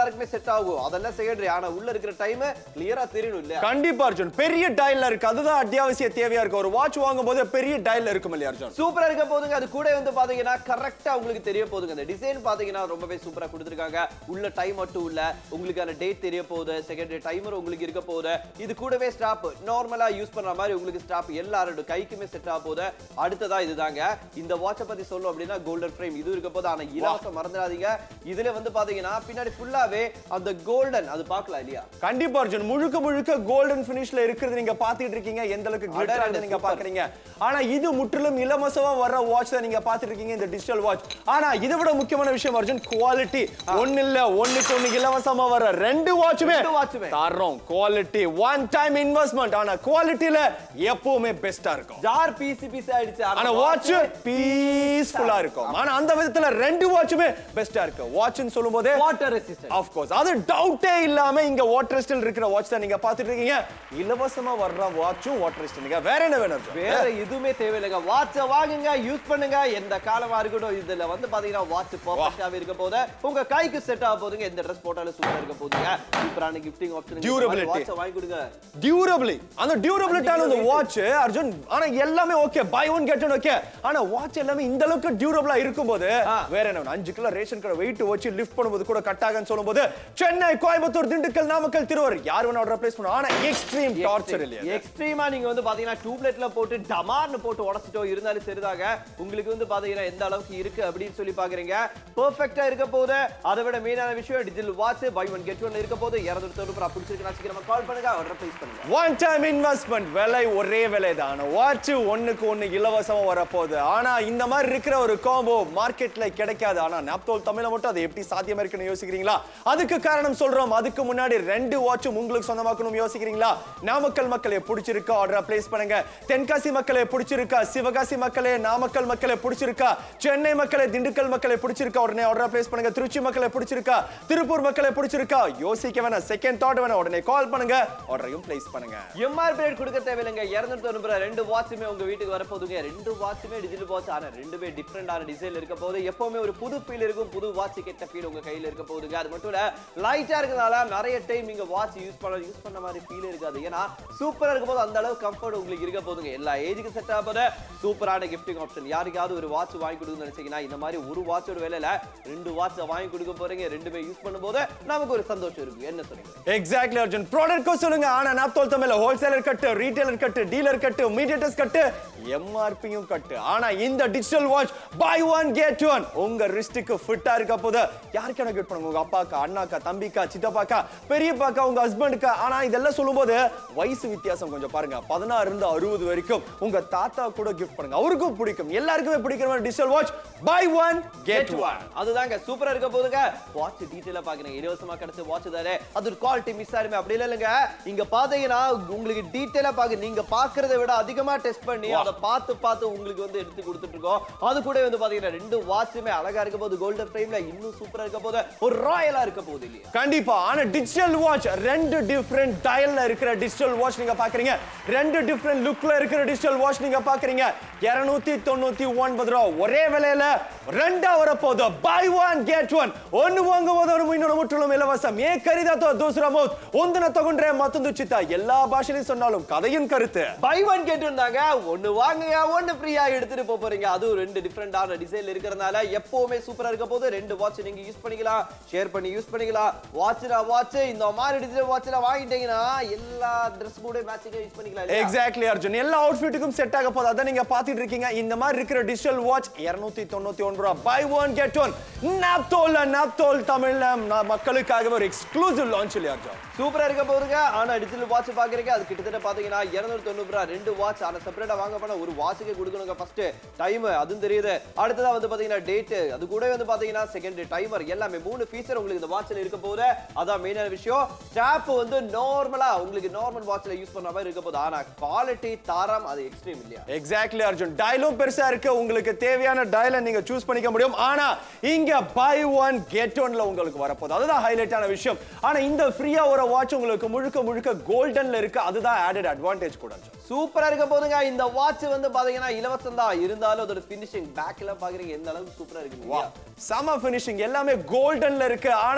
செட் ஆகும் அதெல்லாம் செகண்டரி ஆனா உள்ள இருக்கிற டைம் கிளியரா தெரியணும் இல்லையா கண்டிப்பா அர்ஜுன் பெரிய டயல்ல இருக்கு அதுதான் அத்தியாவசிய தேவையா இருக்கு ஒரு வாட்ச் வாங்கும் போது பெரிய டயல்ல இருக்கும் இல்லையா அர்ஜுன் சூப்பரா இருக்க போதுங்க அது கூட வந்து பாத்தீங்கன்னா கரெக்டா உங்களுக்கு தெரிய போதுங்க அந்த டிசைன் பாத்தீங்கன்னா ரொம்பவே சூப்பரா கொடுத்துருக்காங்க உள்ள டைம் மட்டும் இல்ல உங்களுக்கான டேட் தெரிய போகுது செகண்டரி டைமர் உங்களுக்கு இருக்க போகுது இது கூடவே ஸ்டாப் நார்மலா யூஸ் பண்ற மாதிரி உங்களுக்கு ஸ்டாப் எல்லாரோட கைக்குமே செட் ஆக போகுது அடுத்ததா இதுதாங்க இந்த வாட்சை பத்தி சொல்லும் அப்படின்னா கோல்டன் ஃப்ரேம் இது இருக்க போது ஆனா இலவசம் மறந்துடாதீங்க இதுல வந்து பாத்தீங்கன்னா பின்னாடி ஃபுல்லாவே அந்த கோல்டன் அது பார்க்கலாம் இல்லையா கண்டிப்பா அர்ஜுன் முழுக்க முழுக்க கோல்டன் பினிஷ்ல இருக்கிறது நீங்க பாத்துட்டு இருக்கீங்க எந்த அளவுக்கு glitter அடடட, ஆகுது நீங்க super. பாக்குறீங்க ஆனா இது முற்றிலும் இலவசமா வர்ற வாட்ச் தான் நீங்க பாத்துட்டு இருக்கீங்க இந்த டிஜிட்டல் வாட்ச் ஆனா இதை விட முக்கியமான விஷயம் அர்ஜுன் குவாலிட்டி ஒன்னு இல்ல ஒண்ணுக்கு ஒண்ணு இலவசமா வர ரெண்டு வாட்சுமே ரெண்டு watchமே. தரோம் குவாலிட்டி ஒன் டைம் இன்வெஸ்ட்மெண்ட் ஆனா குவாலிட்டில எப்பவுமே பெஸ்டா இருக்கும் ஜார் பீசி பீஸ் ஆயிடுச்சு ஆனா வாட்ச் பீஸ்ஃபுல்லா இருக்கும் ஆனா அந்த விதத்துல ரெண்டு வாட்சுமே பெஸ்டா இருக்கு வாட்ச்னு சொல்லும் போதே வாட்டர் ரெசிஸ்டன்ட் ஆஃப் கோர்ஸ் அது டவுட்டே இல்லாம இங்க வாட்டர் ரெஸ்டில் இருக்கிற வாட்ச் தான் நீங்க பாத்துட்டு இருக்கீங்க இலவசமா வர்ற வாட்சும் வாட்டர் ரெஸ்டில் வேற என்ன வேணும் அர்ஜுன்? வேற எதுவுமே தேவையில்லைங்க வாட்ச வாங்குங்க யூஸ் பண்ணுங்க எந்த காலமா இருக்கட்டும் இதுல வந்து பாத்தீங்கன்னா வாட்ச் பர்ஃபெக்ட்டாவே இருக்க போது உங்க கைக்கு செட் ஆக போதுங்க எந்த ட்ரெஸ் போட்டாலும் சூப்பரா இருக்க போதுங்க சூப்பரான கிஃப்டிங் ஆப்ஷன் Durability. வாட்ச வாங்கி கொடுங்க டியூரபிளி அந்த டியூரபிலிட்டான அந்த வாட்ச் அர்ஜுன் ஆனா எல்லாமே okay buy one get one okay ஆனா வாட்ச் எல்லாமே இந்த அளவுக்கு டியூரபிளா இருக்கும்போது ஆ. வேற என்ன வேணும்? அஞ்சு கிலோ ரேஷன் கடை வெயிட் வச்சு லிஃப்ட் பண்ணும்போது கூட கட் ஆகும்னு சொல்லும்போது சென்னை கோயம்புத்தூர் திண்டுக்கல் நாமக்கல் திருவாரூர் யார் வேணா ரெப்ளேஸ் பண்ணும் ஆனா எக்ஸ்ட்ரீம் டார்ச்சர் இல்லையா எக்ஸ்ட்ரீமா நீங்க வந்து பாத்தீங்கன்னா டியூப்லெட்ல போட்டு டமார்னு போட்டு உடைச்சிட்டோ இருந்தாலும் சரிதாங்க உங்களுக்கு வந்து பாத்தீங்கன்னா எந்த அளவுக்கு இருக்கு அப்படின்னு சொல்லி பாக்குறீங்க பெர்ஃபெக்ட்டா இருக்க போது அதை விட மெயினான விஷயம் digital watch buy one get one இருக்க போது இருநூத்தி தொண்ணூறு ரூபாய் பிடிச்சிருக்குன்னா சீக்கிரமா கால் பண்ணுங்க ஆர்டர் பிளேஸ் பண்ணுங்க ஒன் டைம் இன்வெஸ்ட்மெண்ட் விலை ஒரே விலை தான் வாட்ச் ஒண்ணுக்கு ஒண்ணு இலவசமா வரப்போகுது ஆனா இந்த மாதிரி இருக்கிற ஒரு காம்போ மார்க்கெட்ல கிடைக்காது ஆனா நாப்தோல் தமிழ்ல மட்டும் அது எப்படி சாத்தியமா இருக்குன்னு யோசிக்கிறீங்களா அதுக்கு காரணம் சொல்றோம் அதுக்கு முன்னாடி ரெண்டு வாட்சும் உங்களுக்கு சொந்தமாக்கணும் யோசிக்கிறீங்களா நாமக்கல் மக்களே பிடிச்சிருக்கா ஆர்டர் பிளேஸ் பண்ணுங்க தென்காசி மக்களே பிடிச்சிருக்கா சிவகாசி மக்களே நாமக்கல் மக்களே பிடிச்சிருக்கா சென்னை மக்களே திண்டுக்கல் மக்களே பிடிச்சிருக்கா உடனே ஆர்டர் பிளேஸ் பண்ணுங்க திருச்சி மக்களே பிடிச்சிருக்கா திருப்பூர் மக்களே பிடிச்சிருக்கா யோசிக்க வேணாம் செகண்ட் தாட் வேணாம் உடனே கால் பண்ணுங்க ஆர்டரையும் பிளேஸ் பண்ணுங்க எம்ஆர் ரேட் கொடுக்க தேவையில்லைங்க இருநூத்தி தொண்ணூறு ரெண்டு வாட்சுமே உங்க வீட்டுக்கு வரப்போகுதுங்க ரெண்டு வாட்சுமே டிஜிட்டல் வாட்ச் ஆனா ரெண்டுமே டிஃப்ரெண்டான டிசைன் இருக்க போகுது எப்பவுமே ஒரு புது ஃபீல் இருக்கும் புது வாட்ச் கெட்ட ஃபீல் உங்க கையில இருக்க போகுதுங்க அது மட்டும் இல்ல லைட்டா இருக்கிறதால நிறைய டைம் நீங்க வாட்ச் யூஸ் பண்ண யூஸ் பண்ண மாதிரி ஃபீல் இருக்காது ஏன்னா சூப்பரா இருக்கும் போது அந்த அளவு கம்ஃபர்ட் உங்களுக்கு இருக்க போதுங்க எல்லா ஏஜுக்கு செட் ஆக போது சூப்பரான கிஃப்டிங் ஆப்ஷன் யாருக்காவது ஒரு வாட்ச் வாங்கி கொடுக்கணும்னு நினைச்சீங்கன்னா இந்த மாதிரி ஒரு வாட்சோட விலையில ரெண்டு வாட்ச் வாங்கி கொடுக்க போறீங்க ரெண்டுமே யூஸ் பண்ணும்போது நமக்கு ஒரு சந்தோஷம் இருக்கு என்ன சொல்றீங்க எக்ஸாக்ட்லி அர்ஜுன் ப்ராடக்ட்க்கும் சொல்லுங்க ஆனா நாப்தோல் தமிழ்ல wholesaler cut retailer cut dealer cut mediators cut எம்ஆர்பியும் கட்டு ஆனா இந்த digital watch buy one get one உங்க ரிஸ்டுக்கு ஃபிட்டா இருக்க போது யாருக்கு எனக்கு கிஃப்ட் பண்ணுங்க உங்க அப்பாக்கா அண்ணாக்கா தம்பிக்கா சித்தப்பாக்கா பெரியப்பாக்கா உங்க ஹஸ்பண்டுக்கா ஆனா இதெல்லாம் சொல்லும்போது வயசு வித்தியாசம் கொஞ்சம் பாருங்க பதினாறு இருந்து அறுபது வரைக்கும் உங்க தாத்தா கூட கிஃப்ட் பண்ணுங்க அவருக்கும் பிடிக்கும் எல்லாருக்குமே பிடிக்கிற மாதிரி digital watch buy one get one அதுதாங்க சூப்பரா இருக்க போதுங்க வாட்ச் டீடைலா பாக்குறீங்க இலவசமா கிடைச்ச வாட்ச் தானே அது ஒரு குவாலிட்டி மிஸ் ஆயிருமே அப்படி இல்ல இல்லைங்க இங்க பாத்தீங்கன்னா உங்களுக்கு டீடைலா பாக்க நீங்க பாக்குறதை விட அதிகமா டெஸ்ட் பண்ணி அதை பார்த்து பார்த்து உங்களுக்கு வந்து எடுத்து கொடுத்துட்டு இருக்கோம் அது கூட வந்து பாத்தீங்கன்னா ரெண்டு வாட்சுமே அழகா இருக்க போது கோல்டன் ஃப்ரேம்ல இன்னும் சூப்பரா இருக்க போது ஒரு ராயலா இருக்க போகுது இல்லையா கண்டிப்பா ஆனா டிஜிட்டல் வாட்ச் ரெண்டு டிஃபரெண்ட் டயல்ல இருக்கிற டிஜிட்டல் வாட்ச் நீங்க பாக்குறீங்க ரெண்டு டிஃபரெண்ட் லுக்ல இருக்கிற டிஜிட்டல் வாட்ச் நீங்க பாக்குறீங்க 299 தொண்ணூத்தி ஒன்பது ரூபா ஒரே விலையில ரெண்டா வரப்போகுது பை ஒன் கெட் ಒನ್ ಒಂದು ವಾಂಗುವುದನ್ನು ಇನ್ನೊಂದು ಮುಟ್ಟಲು இலவசம் ஏன் கரிதாத்தோ தூசரா மௌத் ஒந்தன ತಗೊಂಡ್ರೆ ಮತ್ತೊಂದು ಚಿತ್ತ எல்லா பாஷையிலும் சொன்னாலும் கதையின் கருத்து பை ஒன் கேட்டு இருந்தாங்க ஒன்னு வாங்குங்க ஒன்னு ஃப்ரீயா எடுத்துட்டு போக போறீங்க அதுவும் ரெண்டு டிஃப்ரெண்டான டிசைன் இருக்கிறதுனால எப்பவுமே சூப்பரா இருக்க போது ரெண்டு வாட்ச் நீங்க யூஸ் பண்ணிக்கலாம் ஷேர் பண்ணி யூஸ் பண்ணிக்கலாம் வாட்ச்னா வாட்ச் இந்த மாதிரி டிஜிட்டல் வாட்ச்ல வாங்கிட்டீங்கன்னா எல்லா ட்ரெஸ் கூட மேட்சிங்கா யூஸ் பண்ணிக்கலாம் இல்லையா? எக்ஸாக்ட்லி அர்ஜுன் எல்லா அவுட்ஃபிட்டுக்கும் செட் ஆக போகுது அதான் நீங்க பாத்துட்டு இருக்கீங்க இந்த மாதிரி இருக்கிற டிஜிட்டல் வாட்ச் 299 தொண்ணூத்தி ஒன்பது ரூபா buy one get one Naaptol Naaptol தமிழ்ல நான் மக்களுக்காக ஒரு எக்ஸ்க்ளூசிவ் லான்ச் இல்லையா அர்ஜுன் சூப்பரா இருக்க போதுங்க ஆனா டிஜிட்டல் வாட்ச் பாக்குறீங்க அது கிட்டத்தட்ட பாத்தீங்கன்னா இருநூறு தொண்ணூறு ரூபா ரெண்டு வாட்ச் ஆனா செப்பரேட்டா வாங்க போனா ஒரு வாட்சுக்கு கொடுக்கணுங்க ஃபர்ஸ்ட் டைம் அதுவும் தெரியுது அடுத்ததா வந்து பாத்தீங்கன்னா டேட் அது கூட வந்து பாத்தீங்கன்னா செகண்ட் டைமர் எல்லாமே மூணு ஃபீச்சர் உங்களுக்கு இந்த வாட்ச்ல இருக்க போகுது அதான் மெயினான விஷயம் ஸ்ட்ராப் வந்து நார்மலா உங்களுக்கு நார்மல் வாட்ச்ல யூஸ் பண்ற மாதிரி இருக்க போகுது ஆனா குவாலிட்டி தரம் அது எக்ஸ்ட்ரீம் இல்லையா எக்ஸாக்ட்லி அர்ஜுன் டயலும் பெருசா இருக்கு உங்களுக்கு தேவையான டயலை நீங்க சூஸ் பண்ணிக்க முடியும் ஆனா இங்க பை ஒன் கெட் ஒன்ல உங்களுக்கு வரப்போகுது அதுதான் ஹைலைட்டான விஷயம் ஆனா இந்த ஃப்ரீயா ஒரு வாட்ச் உங்களுக்கு முழுக்க முழுக்க கோல்டன்ல இருக்கு அதுதான் ஆடட் அட்வான்டேஜ் கூட அர்ஜுன் சூப்பரா இருக்க போதுங்க இந்த வாட்ச் வந்து பாத்தீங்கன்னா இலவசம் தான் இருந்தாலும் அதோட பினிஷிங் பேக்ல பாக்குறீங்க எந்த அளவுக்கு சூப்பரா இருக்கு வா இல்லையா? செம ஃபினிஷிங் எல்லாமே கோல்டன்ல இருக்கு ஆனா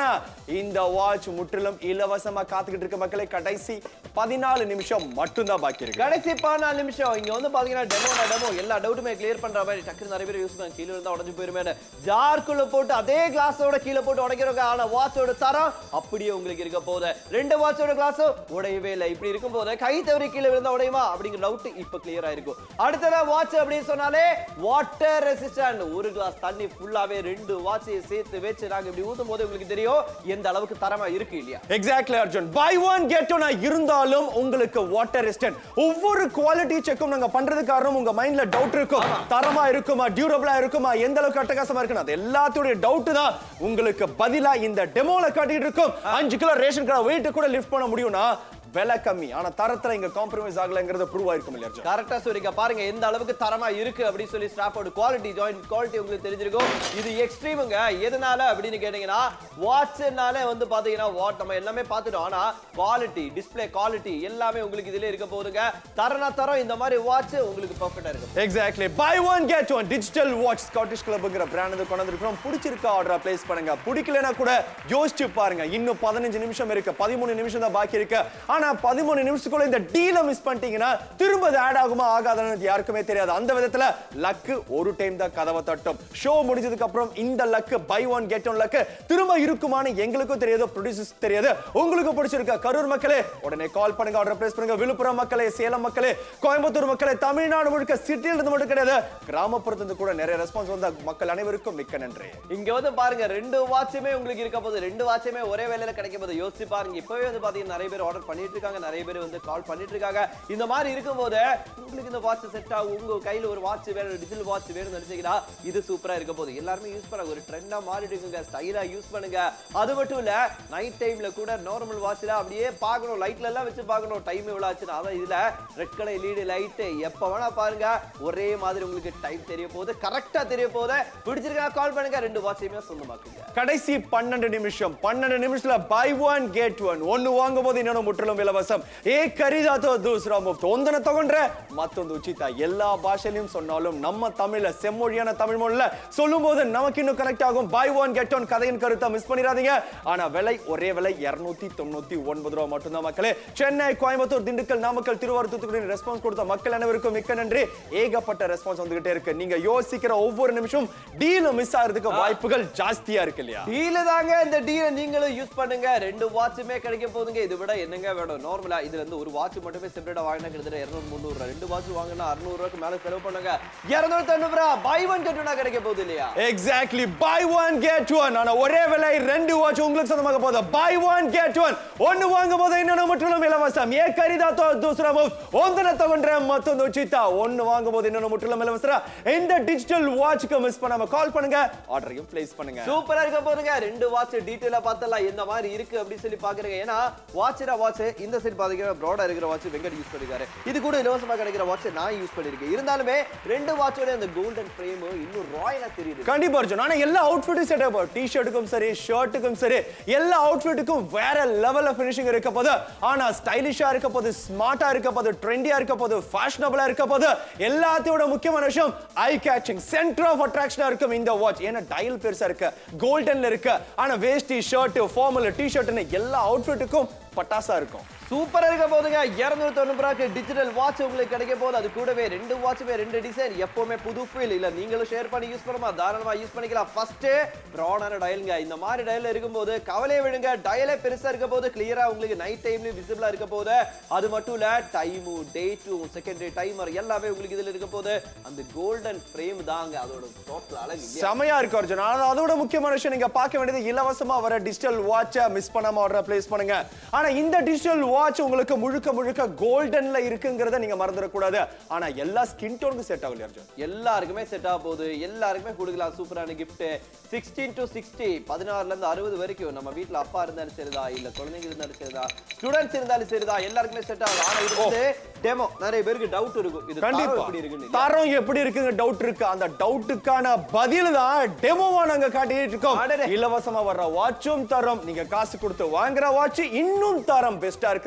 இந்த வாட்ச் முற்றிலும் இலவசமா காத்துக்கிட்டு இருக்க மக்களே கடைசி பதினாலு நிமிஷம் மட்டும்தான் பாக்கி இருக்கு கடைசி பதினாலு நிமிஷம் இங்க வந்து பாத்தீங்கன்னா டெமோ டெமோ எல்லா டவுட்டுமே கிளியர் பண்ற மாதிரி டக்குனு நிறைய பேர் யூஸ் பண்ண கீழே இருந்தா உடஞ்சு போயிருமே ஜார்க்குள்ள போட்டு அதே கிளாஸோட கீழே போட்டு உடைக்கிறவங்க ஆனா வாட்சோட தரம் அப்படியே உங்களுக்கு இருக்க போகுது ரெண்டு வாட்சோட கிளாஸும் உடையவே இல்லை இப்படி இருக்கும் போது கை தவறி கீழே விழுந்தா உடையுமா அப்படிங்கிற டவுட் இப்ப கிளியர் ஆயிருக்கும் அடுத்ததா வாட்ச் அப்படின்னு சொன்னாலே வாட்டர் ரெசிஸ்டன்ட் ஒரு கிளாஸ் தண்ணி ஃபுல்லாவே ரெண்டு வாட்சையை சேர்த்து வச்சு நாங்க இப்படி ஊத்தும் போது உங்களுக்கு தெரியும் எந்த அளவுக்கு தரமா இருக்கு இல்லையா exactly Arjun buy one get one இருந்தாலும் உங்களுக்கு வாட்டர் ரெசிஸ்டன்ட் ஒவ்வொரு குவாலிட்டி செக்கும் நாங்க பண்றது காரணம் உங்க மைண்ட்ல டவுட் இருக்கும் தரமா இருக்குமா டியூரபிளா இருக்குமா எந்த அளவுக்கு அட்டகாசமா இருக்குன்னு அது எல்லாத்தோட டவுட் தான் உங்களுக்கு பதிலா இந்த டெமோல காட்டிட்டு இருக்கும் அஞ்சு கிலோ ரேஷன் கடை வெயிட் கூட லிஃப்ட் பண்ண முடியும்னா விலை கம்மி ஆனா தரத்துல இங்க காம்ப்ரமைஸ் ஆகலங்கிறது ப்ரூவ் ஆயிருக்கும் இல்லையா அர்ஜுன் கரெக்டா சொல்லிக்க பாருங்க எந்த அளவுக்கு தரமா இருக்கு அப்படின்னு சொல்லி ஸ்டாஃபோட குவாலிட்டி ஜாயின் குவாலிட்டி உங்களுக்கு தெரிஞ்சிருக்கும் இது எக்ஸ்ட்ரீமுங்க எதனால அப்படின்னு கேட்டீங்கன்னா வாட்ச்னாலே வந்து பாத்தீங்கன்னா வாட் நம்ம எல்லாமே பார்த்துட்டோம் ஆனா குவாலிட்டி டிஸ்ப்ளே குவாலிட்டி எல்லாமே உங்களுக்கு இதுல இருக்க போதுங்க தரனா தரம் இந்த மாதிரி வாட்ச் உங்களுக்கு பெர்ஃபெக்ட்டா இருக்கும் exactly buy one get one digital watch Scottish கிளப்ங்கிற பிராண்ட் வந்து கொண்டு வந்திருக்கிறோம் பிடிச்சிருக்க ஆர்டர் பிளேஸ் பண்ணுங்க பிடிக்கலனா கூட யோசிச்சு பாருங்க இன்னும் பதினஞ்சு நிமிஷம் இருக்கு பதிமூணு நிமிஷம் தான் பாக்கி இருக்கு ஆனா பதிமூணு நிமிஷத்துக்குள்ள இந்த டீல மிஸ் பண்ணிட்டீங்கன்னா திரும்ப அது ஆட் ஆகுமா ஆகாதான்னு யாருக்குமே தெரியாது அந்த விதத்துல லக்கு ஒரு டைம் தான் கதவை தட்டும் ஷோ முடிஞ்சதுக்கு அப்புறம் இந்த luck buy one get one luck திரும்ப இருக்குமான்னு எங்களுக்கும் தெரியாது ப்ரொடியூசர்ஸ் தெரியாது உங்களுக்கு பிடிச்சிருக்க கரூர் மக்களே உடனே கால் பண்ணுங்க ஆர்டர் பிளேஸ் பண்ணுங்க விழுப்புரம் மக்களே சேலம் மக்களே கோயம்புத்தூர் மக்களே தமிழ்நாடு முழுக்க சிட்டியில இருந்து மட்டும் கிடையாது கிராமப்புறத்துல இருந்து கூட நிறைய ரெஸ்பான்ஸ் வந்த மக்கள் அனைவருக்கும் மிக்க நன்றி இங்க வந்து பாருங்க ரெண்டு வாட்சுமே உங்களுக்கு இருக்க போது ரெண்டு வாட்சுமே ஒரே வேலையில கிடைக்கும் போது யோசிச்சு பாருங்க இப்பவே வந்து பாத்தீங்கன்னா நிறைய பேர் ஆர்டர் பண்ணிட்டு இருக்காங்க நிறைய பேர் வந்து கால் பண்ணிட்டு இருக்காங்க இந்த மாதிரி இருக்கும்போது உங்களுக்கு இந்த வாட்ச் செட் ஆகும் உங்க கையில ஒரு வாட்ச் வேணும் டிஜிட்டல் வாட்ச் வேணும்னு நினைச்சீங்கன்னா இது சூப்பரா இருக்க போது எல்லாருமே யூஸ் பண்ண ஒரு ட்ரெண்டா மாறிட்டு இருக்குங்க ஸ்டைலா யூஸ் பண்ணுங்க அது மட்டும் இல்ல நைட் டைம்ல கூட நார்மல் வாட்ச்ல அப்படியே பார்க்கணும் லைட்ல எல்லாம் வச்சு பார்க்கணும் டைம் எவ்வளவு ஆச்சுன்னா அதான் இதுல ரெட் கலர் லீடு லைட் எப்ப வேணா பாருங்க ஒரே மாதிரி உங்களுக்கு டைம் தெரிய போகுது கரெக்டா தெரிய போகுது பிடிச்சிருக்கா கால் பண்ணுங்க ரெண்டு வாட்சையுமே சொந்தமாக்குங்க கடைசி பன்னெண்டு நிமிஷம் பன்னெண்டு நிமிஷத்துல பை ஒன் கெட் ஒன் ஒன்னு வாங்கும் போது இன்னொன்னு ಮುಟ್ಟಲು ಇಲವಸಂ ಏ ಕರಿದಾತೋ ದೂಸರಾ ಮುಫ್ತ್ ಒಂದನ್ನ ತಗೊಂಡ್ರೆ ಮತ್ತೊಂದು ಉಚಿತ ಎಲ್ಲಾ ಭಾಷೆಯಲ್ಲಿயும் சொன்னாலும் நம்ம தமிழ்ல செம்மொழியான தமிழ் மொழியில சொல்லும் போது நமக்கு இன்னும் கனெக்ட் ஆகும் பை ஒன் கெட் ஒன் கதையின் கருத்தை மிஸ் பண்ணிடாதீங்க ஆனா விலை ஒரே விலை இருநூத்தி தொண்ணூத்தி ஒன்பது ரூபா மட்டும்தான் மக்களே சென்னை கோயம்புத்தூர் திண்டுக்கல் நாமக்கல் திருவாரூர் தூத்துக்குடி ரெஸ்பான்ஸ் கொடுத்த மக்கள் அனைவருக்கும் மிக்க நன்றி ஏகப்பட்ட ரெஸ்பான்ஸ் வந்துகிட்டே இருக்கு நீங்க யோசிக்கிற ஒவ்வொரு நிமிஷம் டீல மிஸ் ஆகிறதுக்கு வாய்ப்புகள் ஜாஸ்தியா இருக்கு இல்லையா டீல தாங்க இந்த டீல நீங்களும் யூஸ் பண்ணுங்க ரெண்டு வாட்சுமே கிடைக்க போகுதுங்க இதை விட என்னங்க வேணும் நார்மலா இதுல இருந்து ஒரு வாட்ச் மட்டுமே செப்பரேட்டா வாங்கினா கிட்டத்தட்ட இருநூறு முந்நூறு ரெண்டு வாட்ச் வாங்கினா அறுநூறு ரூபாய்க்கு மேல செலவு பண்ணுங்க இருநூறு தொண்ணூறு ரூபா பை ஒன் கட்டுனா கிடைக்க போகுது இல்லையா exactly buy one get one ஆனா ஒரே விலை ரெண்டு வாட்ச் உங்களுக்கு சொந்தமாக போகுது பை ஒன் கெட் ஒன் ஒன்னு வாங்கும் போது ಇನ್ನೊಂದು ಮುಟ್ಟಲು ಇಲವಸಂ ಏ ಕರಿದಾತೋ ದೂಸರಾ ಮೂವ್ ಒಂದನ್ನ ತಗೊಂಡ್ರೆ ಮತ್ತೊಂದು ಉಚಿತ ஒன்னு வாங்கும் போது இன்னொன்னு முற்றிலும் இலவசர இந்த டிஜிட்டல் வாட்ச்க்கு மிஸ் பண்ணாம கால் பண்ணுங்க ஆர்டரையும் பிளேஸ் பண்ணுங்க சூப்பரா இருக்க போதுங்க ரெண்டு வாட்ச் டீடைலா பார்த்தலாம் எந்த மாதிரி இருக்கு அப்படின்னு சொல்லி பாக்குறீங்க ஏன்னா வாட்ச்னா வாட்ச் இந்த சைடு பாத்தீங்கன்னா ப்ராடா இருக்கிற வாட்ச் வெங்கட் யூஸ் பண்ணிருக்காரு இது கூட இலவசமா கிடைக்கிற வாட்ச் நான் யூஸ் பண்ணிருக்கேன் இருந்தாலுமே ரெண்டு வாட்சோட அந்த கோல்டன் ஃப்ரேம் இன்னும் ராயலா தெரியுது கண்டிப்பா அர்ஜுன் ஆனா எல்லா அவுட்ஃபிட்டும் செட் ஆகும் டி ஷர்ட்டுக்கும் சரி ஷர்ட்டுக்கும் சரி எல்லா அவுட்ஃபிட்டுக்கும் வேற லெவல்ல ஃபினிஷிங் இருக்க போது ஆனா ஸ்டைலிஷா இருக்க போது ஸ்மார்ட்டா இருக்க போது ட்ரெண்டியா இருக்க போது ஃபேஷனபிளா இருக்க போது எல்லாத்தையோட முக்கியமான விஷயம் ஐ கேச்சிங் சென்டர் ஆஃப் அட்ராக்ஷனா இருக்கும் இந்த வாட்ச் ஏன்னா டயல் பெருசா இருக்கு கோல்டன்ல இருக்கு ஆனா வேஷ்டி ஷர்ட் ஃபார்மல் டி ஷர்ட்னு எல்லா அவுட்ஃபிட்டுக்கும் பட்டாசா இருக்கும் சூப்பரா இருக்க போதுங்க இருநூறு தொண்ணூறு ரூபாய்க்கு டிஜிட்டல் வாட்ச் உங்களுக்கு கிடைக்க போகுது அது கூடவே ரெண்டு வாட்சுமே ரெண்டு டிசைன் எப்பவுமே புது ஃபீல் இல்ல நீங்களும் ஷேர் பண்ணி யூஸ் பண்ணுமா தாராளமா யூஸ் பண்ணிக்கலாம் ஃபர்ஸ்ட் ப்ராடான டயலுங்க இந்த மாதிரி டயல் இருக்கும்போது கவலையை விடுங்க டயலே பெருசா இருக்க போது கிளியரா உங்களுக்கு நைட் டைம்லயும் விசிபிளா இருக்க போது அது மட்டும் இல்ல டைமு டேட்டும் செகண்டரி டைமர் எல்லாமே உங்களுக்கு இதுல இருக்க போது அந்த கோல்டன் ஃப்ரேம் தாங்க அதோட டோட்டல் அழகு இல்லையா? செமையா இருக்கு அர்ஜுன் ஆனா அதோட முக்கியமான விஷயம் நீங்க பார்க்க வேண்டியது இலவசமா வர டிஜிட்டல் வாட்சை மிஸ் பண்ணாம ஆர்டர் பிளேஸ் பண்ணுங்க ஆனா இந்த டிஜிட்டல் வாட்ச் உங்களுக்கு முழுக்க முழுக்க கோல்டன்ல இருக்குங்கிறத நீங்க மறந்துடக்கூடாது ஆனா எல்லா ஸ்கின் டோனுக்கு செட் ஆகல அர்ஜுன் எல்லாருக்குமே செட் ஆக போகுது எல்லாருக்குமே கொடுக்கலாம் சூப்பரான gift சிக்ஸ்டீன் டு சிக்ஸ்டி பதினாறுல இருந்து அறுபது வரைக்கும் நம்ம வீட்ல அப்பா இருந்தாலும் சரிதா இல்ல குழந்தைங்க இருந்தாலும் சரிதா ஸ்டூடெண்ட்ஸ் இருந்தாலும் சரிதா எல்லாருக்குமே செட் ஆகும் ஆனா இது வந்து டெமோ நிறைய பேருக்கு டவுட் இருக்கும் இது தரம் கண்டிப்பா எப்படி இருக்குன்னு தரம் எப்படி இருக்குங்க டவுட் இருக்கு அந்த டவுட்டுக்கான பதில் தான் டெமோவா நாங்க காட்டிட்டு இருக்கோம் அடடே. இலவசமா வர்ற வாட்சும் தரம் நீங்க காசு கொடுத்து வாங்குற வாட்ச் இன்னும் தரம் பெஸ்டா இருக்கு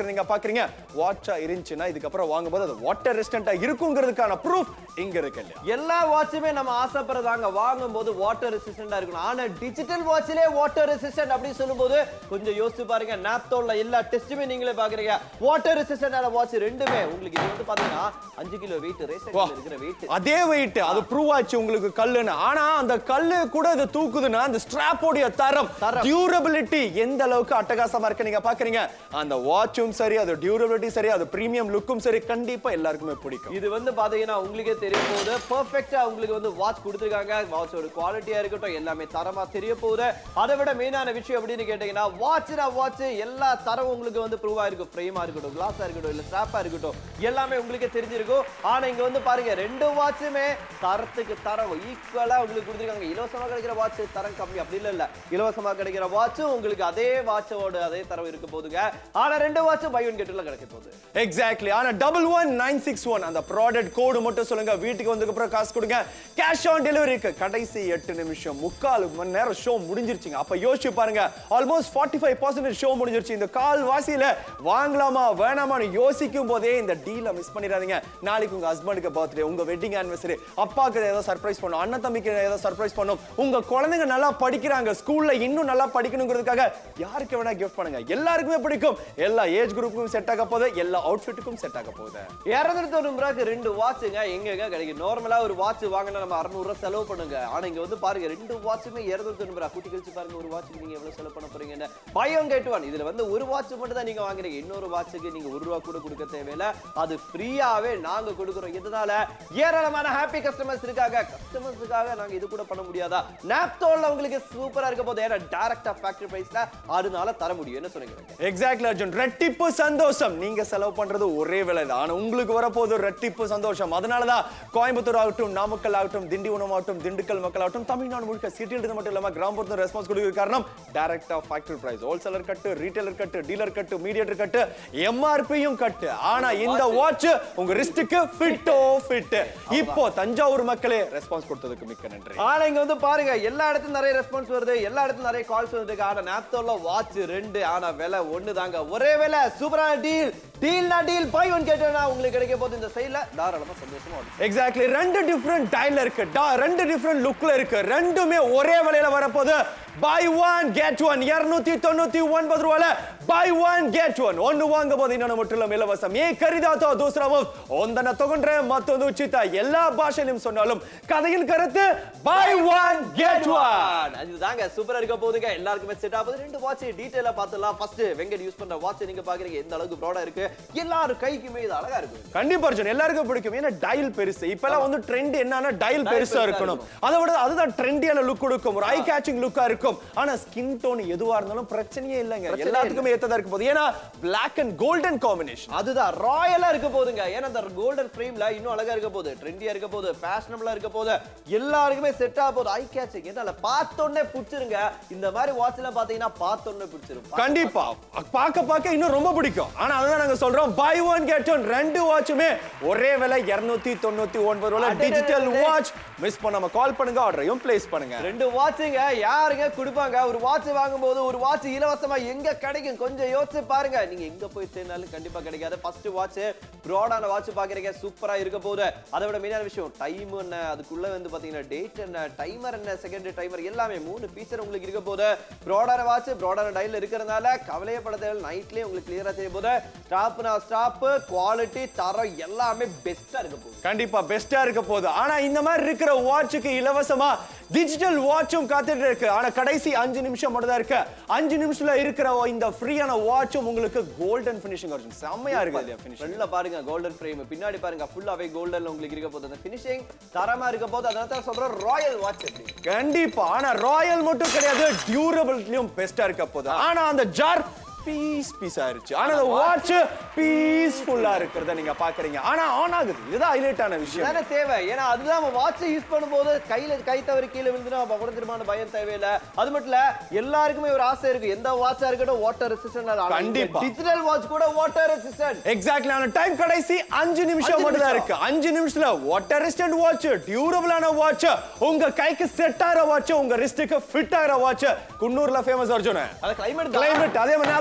இருக்கிற நீங்க பாக்குறீங்க வாட்சா இருந்துச்சுன்னா இதுக்கப்புறம் வாங்கும்போது அது வாட்டர் ரெசிஸ்டண்டா இருக்குங்கிறதுக்கான ப்ரூஃப் இங்க இருக்கு இல்லையா எல்லா வாட்சுமே நம்ம ஆசைப்படுறதாங்க வாங்கும்போது வாட்டர் ரெசிஸ்டண்டா இருக்கணும் ஆனா டிஜிட்டல் வாட்ச்லயே வாட்டர் ரெசிஸ்டன்ட் அப்படின்னு சொல்லும்போது கொஞ்சம் யோசிச்சு பாருங்க நாப்தோல்ல எல்லா டெஸ்ட்டுமே நீங்களே பாக்குறீங்க வாட்டர் ரெசிஸ்டன்டான வாட்ச் ரெண்டுமே உங்களுக்கு இது வந்து பாத்தீங்கன்னா அஞ்சு கிலோ வெயிட் ரேஸ் வா. இருக்கிற வெயிட் அதே வெயிட் அது ப்ரூவ் ஆச்சு உங்களுக்கு கல்லுன்னு ஆனா அந்த கல்லு கூட இது தூக்குதுன்னா அந்த ஸ்ட்ராப்போடைய தரம் தரம். டியூரபிலிட்டி எந்த அளவுக்கு அட்டகாசமா இருக்கு நீங்க பாக்குறீங்க அந்த வாட்சும் சரி அது டியூரபிலிட்டி சரி அது பிரீமியம் லுக்கும் சரி கண்டிப்பா எல்லாருக்குமே பிடிக்கும் இது வந்து பாத்தீங்கன்னா உங்களுக்கே தெரிய போகுது பெர்ஃபெக்ட்டா உங்களுக்கு வந்து வாட்ச் கொடுத்துருக்காங்க வாட்சோட குவாலிட்டியா இருக்கட்டும் எல்லாமே தரமா தெரிய போகுது அதை விட மெயினான விஷயம் அப்படின்னு கேட்டீங்கன்னா வாட்ச்னா வாட்ச் எல்லா தரம் உங்களுக்கு வந்து ப்ரூவா இருக்கும் ஃப்ரேமா இருக்கட்டும் கிளாஸா இருக்கட்டும் இல்ல ஸ்ட்ராப்பா இருக்கட்டும் எல்லாமே உங்களுக்கே தெரிஞ்சிருக்கும் ஆனா இங்க வந்து பாருங்க ரெண்டு வாட்சுமே தரத்துக்கு தரம் ஈக்குவலா உங்களுக்கு கொடுத்துருக்காங்க இலவசமா கிடைக்கிற வாட்ச் தரம் கம்மி அப்படி இல்ல இல்ல இலவசமா கிடைக்கிற வாட்சும் உங்களுக்கு அதே வாட்சோட அதே தரம் இருக்க போதுங்க ஆனா ரெண்டு வாட்சும் பை ஒன் கெட்டுல கிடைக்க போகுது எக்ஸாக்ட்லி ஆனா double one nine six one அந்த ப்ராடக்ட் கோடு மட்டும் சொல்லுங்க வீட்டுக்கு வந்ததுக்கு அப்புறம் காசு கொடுங்க கேஷ் ஆன் டெலிவரிக்கு கடைசி எட்டு நிமிஷம் முக்கால் மணி நேரம் ஷோ முடிஞ்சிருச்சுங்க அப்ப யோசிச்சு பாருங்க almost forty five percentage show முடிஞ்சிருச்சு இந்த கால் வாசியில வாங்கலாமா வேணாமான்னு யோசிக்கும் போதே இந்த டீலை மிஸ் பண்ணிடாதீங்க நாளைக்கு உங்க ஹஸ்பண்டுக்கு பர்த்டே உங்க வெட்டிங் ஆனிவர்சரி அப்பாக்கு ஏதாவது சர்ப்ரைஸ் பண்ணும் அண்ணன் தம்பிக்கு ஏதாவது சர்ப்ரைஸ் பண்ணும் உங்க குழந்தைங்க நல்லா படிக்கிறாங்க ஸ்கூல்ல இன்னும் நல்லா படிக்கணுங்கிறதுக்காக யாருக்கு வேணா கிஃப்ட் பண்ணுங்க எல்லாருக்குமே பிடிக்கும் எல்லா ஏஜ் குரூப்புக்கும் செட் ஆக போகுது எல்லா அவுட்ஃபிட்டுக்கும் செட் ஆக போகுது இருநூத்தி தொண்ணூறு ரூபாய்க்கு ரெண்டு வாட்சுங்க எங்க கிடைக்கும் நார்மலா ஒரு வாட்ச் வாங்கினா நம்ம அறுநூறு ரூபாய் செலவு பண்ணுங்க ஆனா இங்க வந்து பாருங்க ரெண்டு வாட்சுமே இருநூத்தி தொண்ணூறு ரூபாய் கூட்டி கழிச்சு பாருங்க ஒரு வாட்சுக்கு நீங்க எவ்வளவு செலவு பண்ண போறீங்கன்னு பயம் கேட்டு ஒன் இதுல வந்து ஒரு வாட்ச் மட்டும் தான் நீங்க வாங்குறீங்க இன்னொரு வாட்சுக்கு நீங்க ஒரு ரூபா கூட கொடுக்க தேவையில்ல அது ஃப்ரீயாவே நாங்க கொடுக்குறோம் இதனால ஏராளமான ஹாப்பி கஸ்டமர்ஸ் இருக்காங்க கஸ்டமர்ஸுக்காக நாங்க இது கூட பண்ண முடியாதா நாப்தோல்ல உங்களுக்கு சூப்பரா இருக்க போது ஏன்னா டைரக்டா ஃபேக்டரி பிரைஸ்ல அதனால தர முடியும் என்ன சொன்னீங்க எக்ஸாக்ட்லி அர்ஜுன் ரெட்டிப்பு சந்தோஷம் நீங்க செலவு பண்றது ஒரே விலை தான் ஆனா உங்களுக்கு வரப்போகுது ரெட்டிப்பு சந்தோஷம் அதனாலதான் கோயம்புத்தூர் ஆகட்டும் நாமக்கல் ஆகட்டும் திண்டிவனம் ஆகட்டும் திண்டுக்கல் மக்கள் ஆகட்டும் தமிழ்நாடு முழுக்க சிட்டியில் இருந்து மட்டும் இல்லாம கிராமப்புறத்துல ரெஸ்பான்ஸ் கொடுக்க காரணம் டைரக்டா factory price wholesaler cut retailer cut dealer cut mediator cut எம்ஆர்பியும் கட்டு ஆனா இந்த வாட்ச் உங்க ரிஸ்டுக்கு ஃபிட்டோ ஃபிட் இப்போ தஞ்சாவூர் மக்களே ரெஸ்பான்ஸ் கொடுத்ததுக்கு மிக்க நன்றி ஆனா இங்க வந்து பாருங்க எல்லா இடத்துலயும் நிறைய ரெஸ்பான்ஸ் வருது எல்லா இடத்துலயும் நிறைய கால்ஸ் வந்துருக்கு ஆனா நாப்தோல்ல வாட்ச் ரெண்டு ஆனா விலை ஒண்ணு தாங்க ஒரே விலை சூப்பரான டீல் டீல்னா டீல் பை ஒன் கேட்டா உங்களுக்கு கிடைக்க போது இந்த சைடுல தாராளமா சந்தோஷமா வரும் எக்ஸாக்ட்லி ரெண்டு டிஃப்ரெண்ட் டைல்ல இருக்கு டா- ரெண்டு டிஃப்ரெண்ட் லுக்ல இருக்கு ரெண்டுமே ஒரே விலையில வரப்போகுது பை ஒன் கெட் ஒன் இருநூத்தி தொண்ணூத்தி ஒன்பது ரூபாயில பை ஒன் ಗೆಟ್ ಒನ್ ಒಂದು ವಾಂಗಬಹುದು ಇನ್ನೊಂದು ಮುಟ್ಟಿಲ್ಲ ಇಲವಸ ಮೇ ಕರಿದಾತೋ ದೂಸರ ಒಂದನ್ನ ತಗೊಂಡ್ರೆ ಮತ್ತೊಂದು ಉಚಿತ ಎಲ್ಲಾ ಭಾಷೆ ನಿಮ್ சொன்னாலும் கதையின் கருத்து பை ஒன் கெட் ஒன் அதுதாங்க சூப்பரா இருக்க போகுதுங்க எல்லாருக்குமே செட் ஆகுது ரெண்டு வாட்ச் டீடைலா பார்த்துலாம் ஃபர்ஸ்ட் வெங்கட் யூஸ் பண்ற வாட்ச் நீங்க பாக்குறீங்க எந்த அளவுக்கு ப்ராடா இருக்கு எல்லாரும் கைக்குமே இது அழகா இருக்கு கண்டிப்பா அர்ஜுன் எல்லாருக்கும் பிடிக்கும் ஏன்னா டயல் பெருசு இப்பெல்லாம் வந்து ட்ரெண்ட் என்னன்னா டயல் பெருசா பெருசா இருக்கணும் அதை விட அதுதான் ட்ரெண்டியான லுக் கொடுக்கும் ஒரு ஐ கேச்சிங் லுக்கா இருக்கும் ஆனா ஸ்கின் டோன் எதுவா இருந்தாலும் பிரச்சனையே இல்லைங்க பிரச்சனையே எல்லாத்துக்குமே ஏத்ததா இருக்க போகுது ஏன்னா பிளாக் அண்ட் கோல்டன் காம்பினேஷன் அதுதான் ராயலா இருக்க போகுதுங்க ஏன்னா அந்த கோல்டன் ஃப்ரேம்ல இன்னும் அழகா இருக்க போகுது ட்ரெண்டியா இருக்க போகுது ஃபேஷனபிளா இருக்க போகுது எல்லாருக்குமே செட் ஆக போகுது ஐ கேச்சிங் என்னால பார்த்தோன்னே பிடிச்சிருங்க இந்த மாதிரி வாட்ச்ல பாத்தீங்கன்னா பார்த்தோன்னே பிடிச்சிரும் கண்டிப்பா பார்க்க பார்க்க இன்னும் ரொம்ப பிடிக்கும் ஆனா அதுதான் நாங்க சொல்றோம் பை ஒன் கெட் ஒன் ரெண்டு வாட்சுமே ஒரே விலை 299 தொண்ணூத்தி ஒன்பது ரூபாய் அடடடடடே. டிஜிட்டல் வாட்ச் மிஸ் பண்ணாம கால் பண்ணுங்க ஆர்டரையும் பிளேஸ் பண்ணுங்க ரெண்டு வாட்சுங்க யாருங்க கொடுப்பாங்க ஒரு வாட்ச் வாங்கும்போது ஒரு வாட்ச் இலவசமா எங்க கிடைக்கும் கொஞ்சம் யோசிச்சு பாருங்க நீங்க எங்க போய் தேடினாலும் கண்டிப்பா கிடைக்காது ஃபர்ஸ்ட் வாட்ச் ப்ராடான வாட்ச் பாக்குறீங்க சூப்பரா இருக்க போகுது அதை விட மெயினான விஷயம் டைம் என்ன அதுக்குள்ள வந்து பாத்தீங்கன்னா டேட் என்ன டைமர் என்ன செகண்ட் டைமர் எல்லாமே மூணு ஃபீச்சர் உங்களுக்கு இருக்க போகுது ப்ராடான வாட்ச் ப்ராடான டைல் இருக்கிறதுனால கவலையப்பட தேவை நைட்லயே உங்களுக்கு கிளியரா தெரிய போகுது ஸ்டாப்னா ஸ்டாப் குவாலிட்டி தரம் எல்லாமே பெஸ்டா இருக்க போகுது கண்டிப்பா பெஸ்டா இருக்க போகுது ஆனா இந்த மாதிரி இருக்கிற வாட்சுக்கு இலவசமா டிஜிட்டல் வாட்சும் காத்துட்டு இருக்கு ஆனா கடைசி அஞ்சு நிமிஷம் மட்டும் தான் இருக்கு அஞ்சு நிமிஷத்துல இருக்கிற இந்த ஃப்ரீயான வாட்சும் உங்களுக்கு கோல்டன் ஃபினிஷிங் வருது செம்மையா இருக்கு இல்லையா ஃபினிஷிங் வெளில பாருங்க கோல்டன் ஃப்ரேம் பின்னாடி பாருங்க ஃபுல்லாவே கோல்டன்ல உங்களுக்கு இருக்க போகுது அந்த ஃபினிஷிங் தரமா இருக்க போது அதனால தான் சொல்றோம் ராயல் வாட்ச் அப்படி கண்டிப்பா ஆனா ராயல் மட்டும் கிடையாது டியூரபிலிட்டியும் பெஸ்டா இருக்க போகுது ஆனா அந்த ஜார் பீஸ் பீஸ் ஆயிருச்சு ஆனா அந்த வாட்ச் பீஸ்ஃபுல்லா இருக்கிறத நீங்க பாக்குறீங்க ஆனா ஆன் ஆகுது இதுதான் ஹைலைட்டான விஷயம் தானே தேவை ஏன்னா அதுதான் நம்ம வாட்சை யூஸ் பண்ணும்போது கையில கை தவறி கீழே விழுந்துனா நம்ம உடஞ்சிருமான பயம் தேவையில்லை அது மட்டும் இல்ல எல்லாருக்குமே ஒரு ஆசை இருக்கு எந்த வாட்சா இருக்கட்டும் வாட்டர் ரெசிஸ்டன்ட் கண்டிப்பா. டிஜிட்டல் வாட்ச் கூட வாட்டர் ரெசிஸ்டன்ட் எக்ஸாக்ட்லி ஆன டைம் கடைசி அஞ்சு நிமிஷம் அஞ்சு மட்டும் தான் நிமிஷம். இருக்கு அஞ்சு நிமிஷத்துல வாட்டர் ரெசிஸ்டன்ட் வாட்ச் டியூரபிளான வாட்ச் உங்க கைக்கு செட் ஆகிற வாட்ச் உங்க ரிஸ்டுக்கு ஃபிட் ஆகிற வாட்ச் குன்னூர்ல ஃபேமஸ் அர்ஜுன் அது கிளைமேட் கிளைமேட் அதே மாதிரி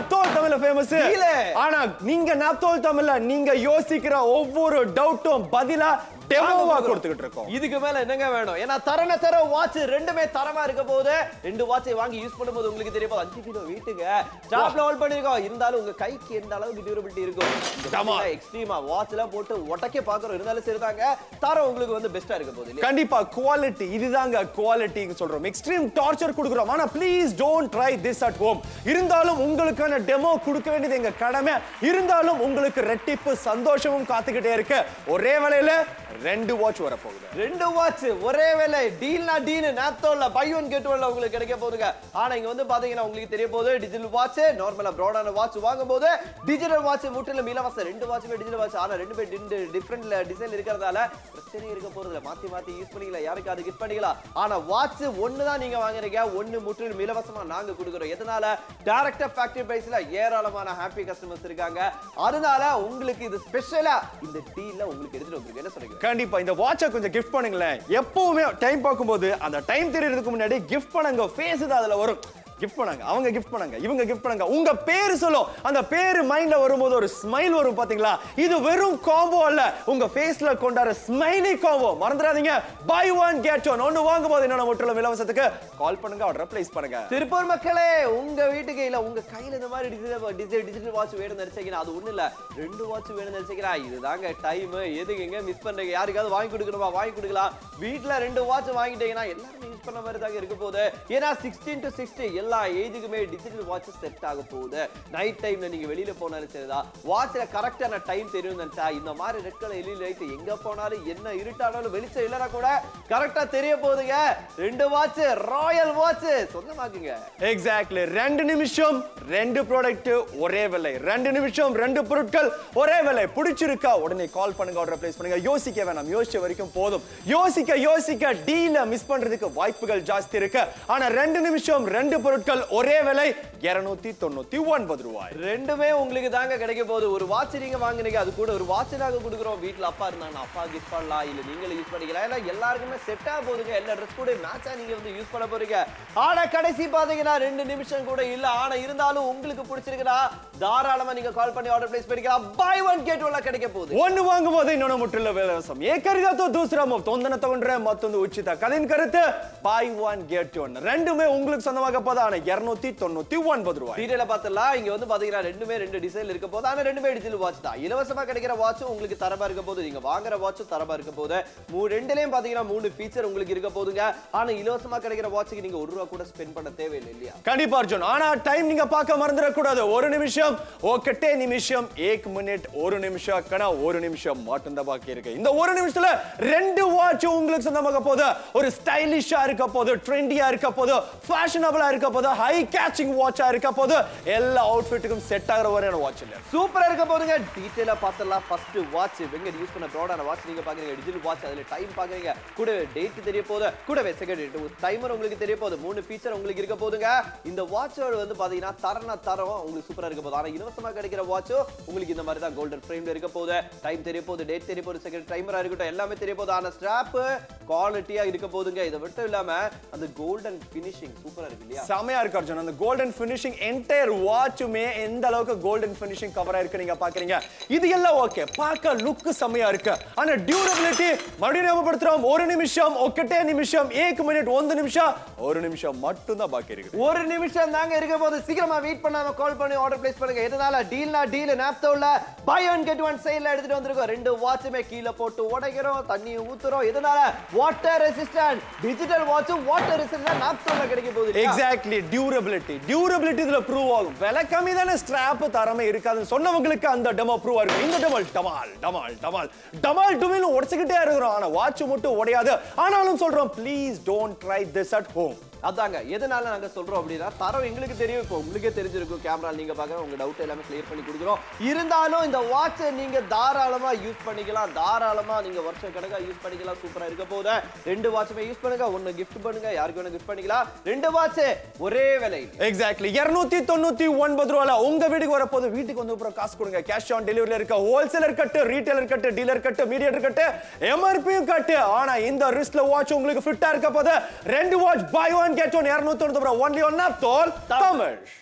நாப்தோல் தமிழ்ல ஃபேமஸ் இல்ல. ஆனா நீங்க நாப்தோல் தமிழ்ல நீங்க யோசிக்கிற ஒவ்வொரு டவுட்டும் பதிலா டெமோவா கொடுத்துக்கிட்டு இருக்கோம் இதுக்கு மேல என்னங்க வேணும் ஏன்னா தரன தர வாட்ச் ரெண்டுமே தரமா இருக்க போது ரெண்டு வாட்சை வாங்கி யூஸ் பண்ணும்போது உங்களுக்கு தெரிய போது அஞ்சு கிலோ வீட்டுங்க ஸ்டாப்ல ஹோல்ட் பண்ணிருக்கோம் இருந்தாலும் உங்க கைக்கு எந்த அளவுக்கு டியூரபிலிட்டி இருக்கும் ஆமா. எக்ஸ்ட்ரீமா வாட்ச் எல்லாம் போட்டு உடைக்க பாக்குறோம் இருந்தாலும் சரிதாங்க தரம் உங்களுக்கு வந்து பெஸ்டா இருக்க போகுது இல்லையா கண்டிப்பா குவாலிட்டி இதுதாங்க குவாலிட்டி சொல்றோம் எக்ஸ்ட்ரீம் டார்ச்சர் கொடுக்குறோம் ஆனா please don't try this at home இருந்தாலும் உங்களுக்கான டெமோ கொடுக்க வேண்டியது எங்க கடமை இருந்தாலும் உங்களுக்கு ரெட்டிப்பு சந்தோஷமும் காத்துக்கிட்டே இருக்கு ஒரே வேளையில ரெண்டு வாட்ச் வரப்போகுது ரெண்டு வாட்ச் ஒரே வேலை டீல்னா டீல் நாப்தோல்ல பை ஒன் கெட் ஒன்ல உங்களுக்கு கிடைக்க போகுதுங்க ஆனா இங்க வந்து பாத்தீங்கன்னா உங்களுக்கு தெரிய போகுது டிஜிட்டல் வாட்ச் நார்மலா ப்ராடான வாட்ச் வாங்கும் போது டிஜிட்டல் வாட்ச் முற்றிலும் இலவசம் ரெண்டு வாட்சுமே டிஜிட்டல் வாட்ச் ஆனா ரெண்டு பேர் டிஃப்ரெண்ட் டிசைன் இருக்கிறதால பிரச்சனை இருக்க போறது இல்ல மாத்தி மாத்தி யூஸ் பண்ணிக்கலாம் யாருக்கு அது கிஃப்ட் பண்ணிக்கலாம் ஆனா வாட்ச் ஒன்னு தான் நீங்க வாங்குறீங்க ஒன்னு முற்றிலும் இலவசமா நாங்க கொடுக்குறோம் எதனால டைரக்டா ஃபேக்டரி பிரைஸ்ல ஏராளமான ஹாப்பி கஸ்டமர்ஸ் இருக்காங்க அதனால உங்களுக்கு இது ஸ்பெஷலா இந்த டீல்ல உங்களுக்கு எடுத்துட்டு வந்திருக்கு என்ன சொல்றீங்க கண்டிப்பா இந்த வாட்சை கொஞ்சம் கிஃப்ட் பண்ணுங்களேன் எப்பவுமே டைம் பார்க்கும்போது அந்த டைம் தெரியறதுக்கு முன்னாடி கிஃப்ட் பண்ணுங்க ஃபேஸ் தான் அதுல வரும் கிஃப்ட் பண்ணாங்க அவங்க கிஃப்ட் பண்ணாங்க இவங்க கிஃப்ட் பண்ணாங்க உங்க பேரு சொல்லும் அந்த பேரு மைண்ட்ல வரும்போது ஒரு ஸ்மைல் வரும் பாத்தீங்களா இது வெறும் காம்போ அல்ல உங்க ஃபேஸ்ல கொண்டாடுற ஸ்மைலி காம்போ மறந்துடாதீங்க பை ஒன் கெட் ஒன் ஒன்னு வாங்கும் போது என்னோட முற்றிலும் இலவசத்துக்கு கால் பண்ணுங்க ஆர்டர் பிளேஸ் பண்ணுங்க திருப்பூர் மக்களே உங்க வீட்டுக்கு இல்ல உங்க கையில இந்த மாதிரி டிஜிட்டல் டிஜிட்டல் டிஜிட்டல் வாட்ச் வேணும் நினைச்சீங்கன்னா அது ஒண்ணு இல்ல ரெண்டு வாட்ச் வேணும் நினைச்சீங்கன்னா இதுதாங்க டைம் எதுக்கு எங்க மிஸ் பண்றீங்க யாருக்காவது வாங்கி கொடுக்கணுமா வாங்கி கொடுக்கலாம் வீட்ல ரெண்டு வாட்ச் வாங்கிட்டீங்கன்னா எல்லாருமே யூஸ் பண்ண மாதிரி தாங்க இருக்க போகுது ஏன்னா சிக்ஸ்டீன் டு சிக்ஸ்டி எல்லா ஏஜுக்குமே டிஜிட்டல் வாட்ச் செட் ஆக போகுது நைட் டைம்ல நீங்க வெளியில போனாலும் சரிதான் வாட்ச்ல கரெக்டான டைம் தெரியும் நினைச்சா இந்த மாதிரி ரெட் கலர் எலி லைட் எங்க போனாலும் என்ன இருட்டானாலும் வெளிச்சம் இல்லைனா கூட கரெக்டா தெரிய போகுதுங்க ரெண்டு வாட்ச் ராயல் வாட்ச் சொந்தமாக்குங்க எக்ஸாக்ட்லி ரெண்டு நிமிஷம் ரெண்டு ப்ராடக்ட் ஒரே விலை ரெண்டு நிமிஷம் ரெண்டு பொருட்கள் ஒரே விலை பிடிச்சிருக்கா உடனே கால் பண்ணுங்க ஆர்டர் பிளேஸ் பண்ணுங்க யோசிக்க வேணாம் யோசிச்ச வரைக்கும் போதும் யோசிக்க யோசிக்க டீல மிஸ் பண்றதுக்கு வாய்ப்புகள் ஜாஸ்தி இருக்கு ஆனா ரெண்டு நிமிஷம் ரெண்டு பொருட்கள் ஒரே விலை இருநூத்தி தொண்ணூத்தி ஒன்பது ரூபாய் ரெண்டுமே உங்களுக்கு தாங்க கிடைக்க போகுது ஒரு வாட்ச் நீங்க வாங்குனீங்க அது கூட ஒரு வாட்ச் நாங்க கொடுக்குறோம் வீட்ல அப்பா இருந்தாங்க அப்பா கிஃப்ட் பண்ணலாம் இல்ல நீங்களும் யூஸ் பண்ணிக்கலாம் இல்ல எல்லாருக்குமே செட் ஆக போகுதுங்க எல்லா ட்ரெஸ் கூட மேட்சா நீங்க வந்து யூஸ் பண்ண போறீங்க ஆனா கடைசி பாத்தீங்கன்னா ரெண்டு நிமிஷம் கூட இல்ல ஆனா இருந்தாலும் உங்களுக்கு பிடிச்சிருக்குன்னா தாராளமா நீங்க கால் பண்ணி ஆர்டர் பிளேஸ் பண்ணிக்கலாம் பை ஒன் கேட் ஒன்ல கிடைக்க போகுது ಒಂದು ವಾಂಗಬಹುದು ಇನ್ನೊಂದು ಮುಟ್ಟಿಲ್ಲ ಇಲವಸಂ ಏಕರಿಗಾತು ದೂಸರ ಮುಫ್ತ್ ಒಂದನ್ನ ತಗೊಂಡ್ರೆ ಮತ್ತೊಂದು ಉಚಿತ ಕದಿನ ಕರುத்து பை ஒன் கெட் ஒன் ரெண்டுமே உங்களுக்கு சொந்தமாக போதா ஆனா இருநூத்தி தொண்ணூத்தி ஒன்பது ரூபாய் டீடைல பார்த்தலாம் இங்க வந்து பாத்தீங்கன்னா ரெண்டுமே ரெண்டு டிசைன் இருக்க போது ஆனா ரெண்டுமே டிஜிட்டல் வாட்ச் தான் இலவசமா கிடைக்கிற வாட்சும் உங்களுக்கு தரமா இருக்க போது நீங்க வாங்குற வாட்சும் தரமா இருக்க போது மூ ரெண்டுலயும் பாத்தீங்கன்னா மூணு ஃபீச்சர் உங்களுக்கு இருக்க போதுங்க ஆனா இலவசமா கிடைக்கிற வாட்சுக்கு நீங்க ஒரு ரூபா கூட ஸ்பெண்ட் பண்ண தேவையில்லை இல்லையா கண்டிப்பா அர்ஜுன் ஆனா டைம் நீங்க பார்க்க மறந்துடக்கூடாது ஒரு நிமிஷம் ஒக்கட்டே நிமிஷம் ஏக் மினிட் ஒரு நிமிஷம் கணா ஒரு நிமிஷம் மட்டும்தான் பாக்கி இருக்கு இந்த ஒரு நிமிஷத்துல ரெண்டு வாட்ச் உங்களுக்கு சொந்தமாக போகுது ஒரு ஸ்டைலிஷா இருக்க போது ட்ரெண்டியா இருக்க போது ஃபேஷனபிளா இருக்க போது ஹை கேச்சிங் வாட்சா இருக்க போது எல்லா அவுட்ஃபிட்டுக்கும் செட் ஆகிற வரையான வாட்ச் இல்ல சூப்பரா இருக்க போதுங்க டீடைலா பார்த்தலாம் ஃபர்ஸ்ட் வாட்ச் வெங்க யூஸ் பண்ண ப்ராடான வாட்ச் நீங்க பாக்குறீங்க டிஜிட்டல் வாட்ச் அதுல டைம் பாக்குறீங்க கூட டேட் தெரிய போகுது கூடவே செகண்ட் டைமர் உங்களுக்கு தெரிய போகுது மூணு ஃபீச்சர் உங்களுக்கு இருக்க போதுங்க இந்த வாட்சோட வந்து பாத்தீங்கன்னா தரன தரம் உங்களுக்கு சூப்பரா இருக்க போகுது ஆனா இலவசமா கிடைக்கிற வாட்சும் உங்களுக்கு இந்த மாதிரி தான் கோல்டன் ஃப்ரேம்ல இருக்க போகுது டைம் தெரிய போகுது டேட் தெரிய போகுது செகண்ட் டைமரா இருக்கட்டும் எல்லாமே தெரிய போகுது ஆனா ஸ்ட்ராப் குவாலிட்டியா இருக்க போதுங்க இதை மட்டும் இல்லாம அந்த கோல்டன் ஃபினிஷிங் சூப்பரா இருக்கு இல்லையா செமையா இருக்கு அர்ஜுன் அந்த கோல்டன் ஃபினிஷிங் என்டையர் வாட்சுமே எந்த அளவுக்கு கோல்டன் ஃபினிஷிங் கவரா இருக்கு நீங்க பாக்குறீங்க இது எல்லாம் ஓகே பார்க்க லுக் செமையா இருக்கு ஆனா டியூரபிலிட்டி மறுபடியும் ஞாபகப்படுத்துறோம் ஒரு நிமிஷம் ஒக்கட்டே நிமிஷம் ஏக் மினிட் ಒಂದು நிமிஷம் ஒரு நிமிஷம் மட்டும் தான் பாக்கி இருக்கு ஒரு நிமிஷம் தாங்க இருக்க போது சீக்கிரமா வெயிட் பண்ணாம கால் பண்ணி ஆர்டர் பிளேஸ் பண்ணுங்க எதனால டீல்னா டீல் நாப்தோல பை ஒன் கெட் ஒன் சேல்ல எடுத்துட்டு வந்திருக்கோம் ரெண்டு வாட்சுமே கீழே போட்டு உடைக்கிறோம் தண்ணி ஊத்துறோம் எதனால வாட்டர் ரெசிஸ்டன்ட் டிஜிட்டல் வாட்சும் வாட்டர் ரெசிஸ்டன்ட் நாப்தோல கிடைக்க போகுது இல்லையா? எக்ஸாக்ட்லி டியூரபிலிட்டி டியூரபிலிட்டி இதுல ப்ரூவ் ஆகும் விலை கம்மி தானே ஸ்ட்ராப் தரமே இருக்காதுன்னு சொன்னவங்களுக்கு அந்த டெமோ ப்ரூவ் இருக்கும் இந்த டெமல் டமால் டமால் டமால் டமால் டுமில் உடைச்சுக்கிட்டே இருக்கிறோம் ஆனா வாட்ச் மட்டும் உடையாது ஆனாலும் சொல்றோம் please don't try this at home அதாங்க எதனால நாங்க சொல்றோம் அப்படின்னா தரம் எங்களுக்கு தெரியும் இப்போ உங்களுக்கே தெரிஞ்சிருக்கும் கேமரா நீங்க பாக்குற உங்க டவுட் எல்லாமே கிளியர் பண்ணி கொடுக்குறோம் இருந்தாலும் இந்த வாட்சை நீங்க தாராளமா யூஸ் பண்ணிக்கலாம் தாராளமா நீங்க வருஷம் கணக்கா யூஸ் பண்ணிக்கலாம் சூப்பரா இருக்க போகுது ரெண்டு வாட்சுமே யூஸ் பண்ணுங்க ஒன்னு gift பண்ணுங்க யாருக்கு வேணும் gift பண்ணிக்கலாம் ரெண்டு வாட்ச் ஒரே விலை எக்ஸாக்ட்லி இருநூத்தி தொண்ணூத்தி ஒன்பது ரூபால உங்க வீட்டுக்கு வரப்போது வீட்டுக்கு வந்து அப்புறம் காசு கொடுங்க கேஷ் ஆன் டெலிவரில இருக்க wholesaler cut retailer cut dealer cut mediator cut எம்ஆர்பியும் கட்டு ஆனா இந்த ரிஸ்ட்ல வாட்ச் உங்களுக்கு ஃபிட்டா இருக்க போது ரெண்டு watch buy one get one இருநூத்தி தொண்ணூத்தி ஒன்லி ஒன் தோல் தமிழ்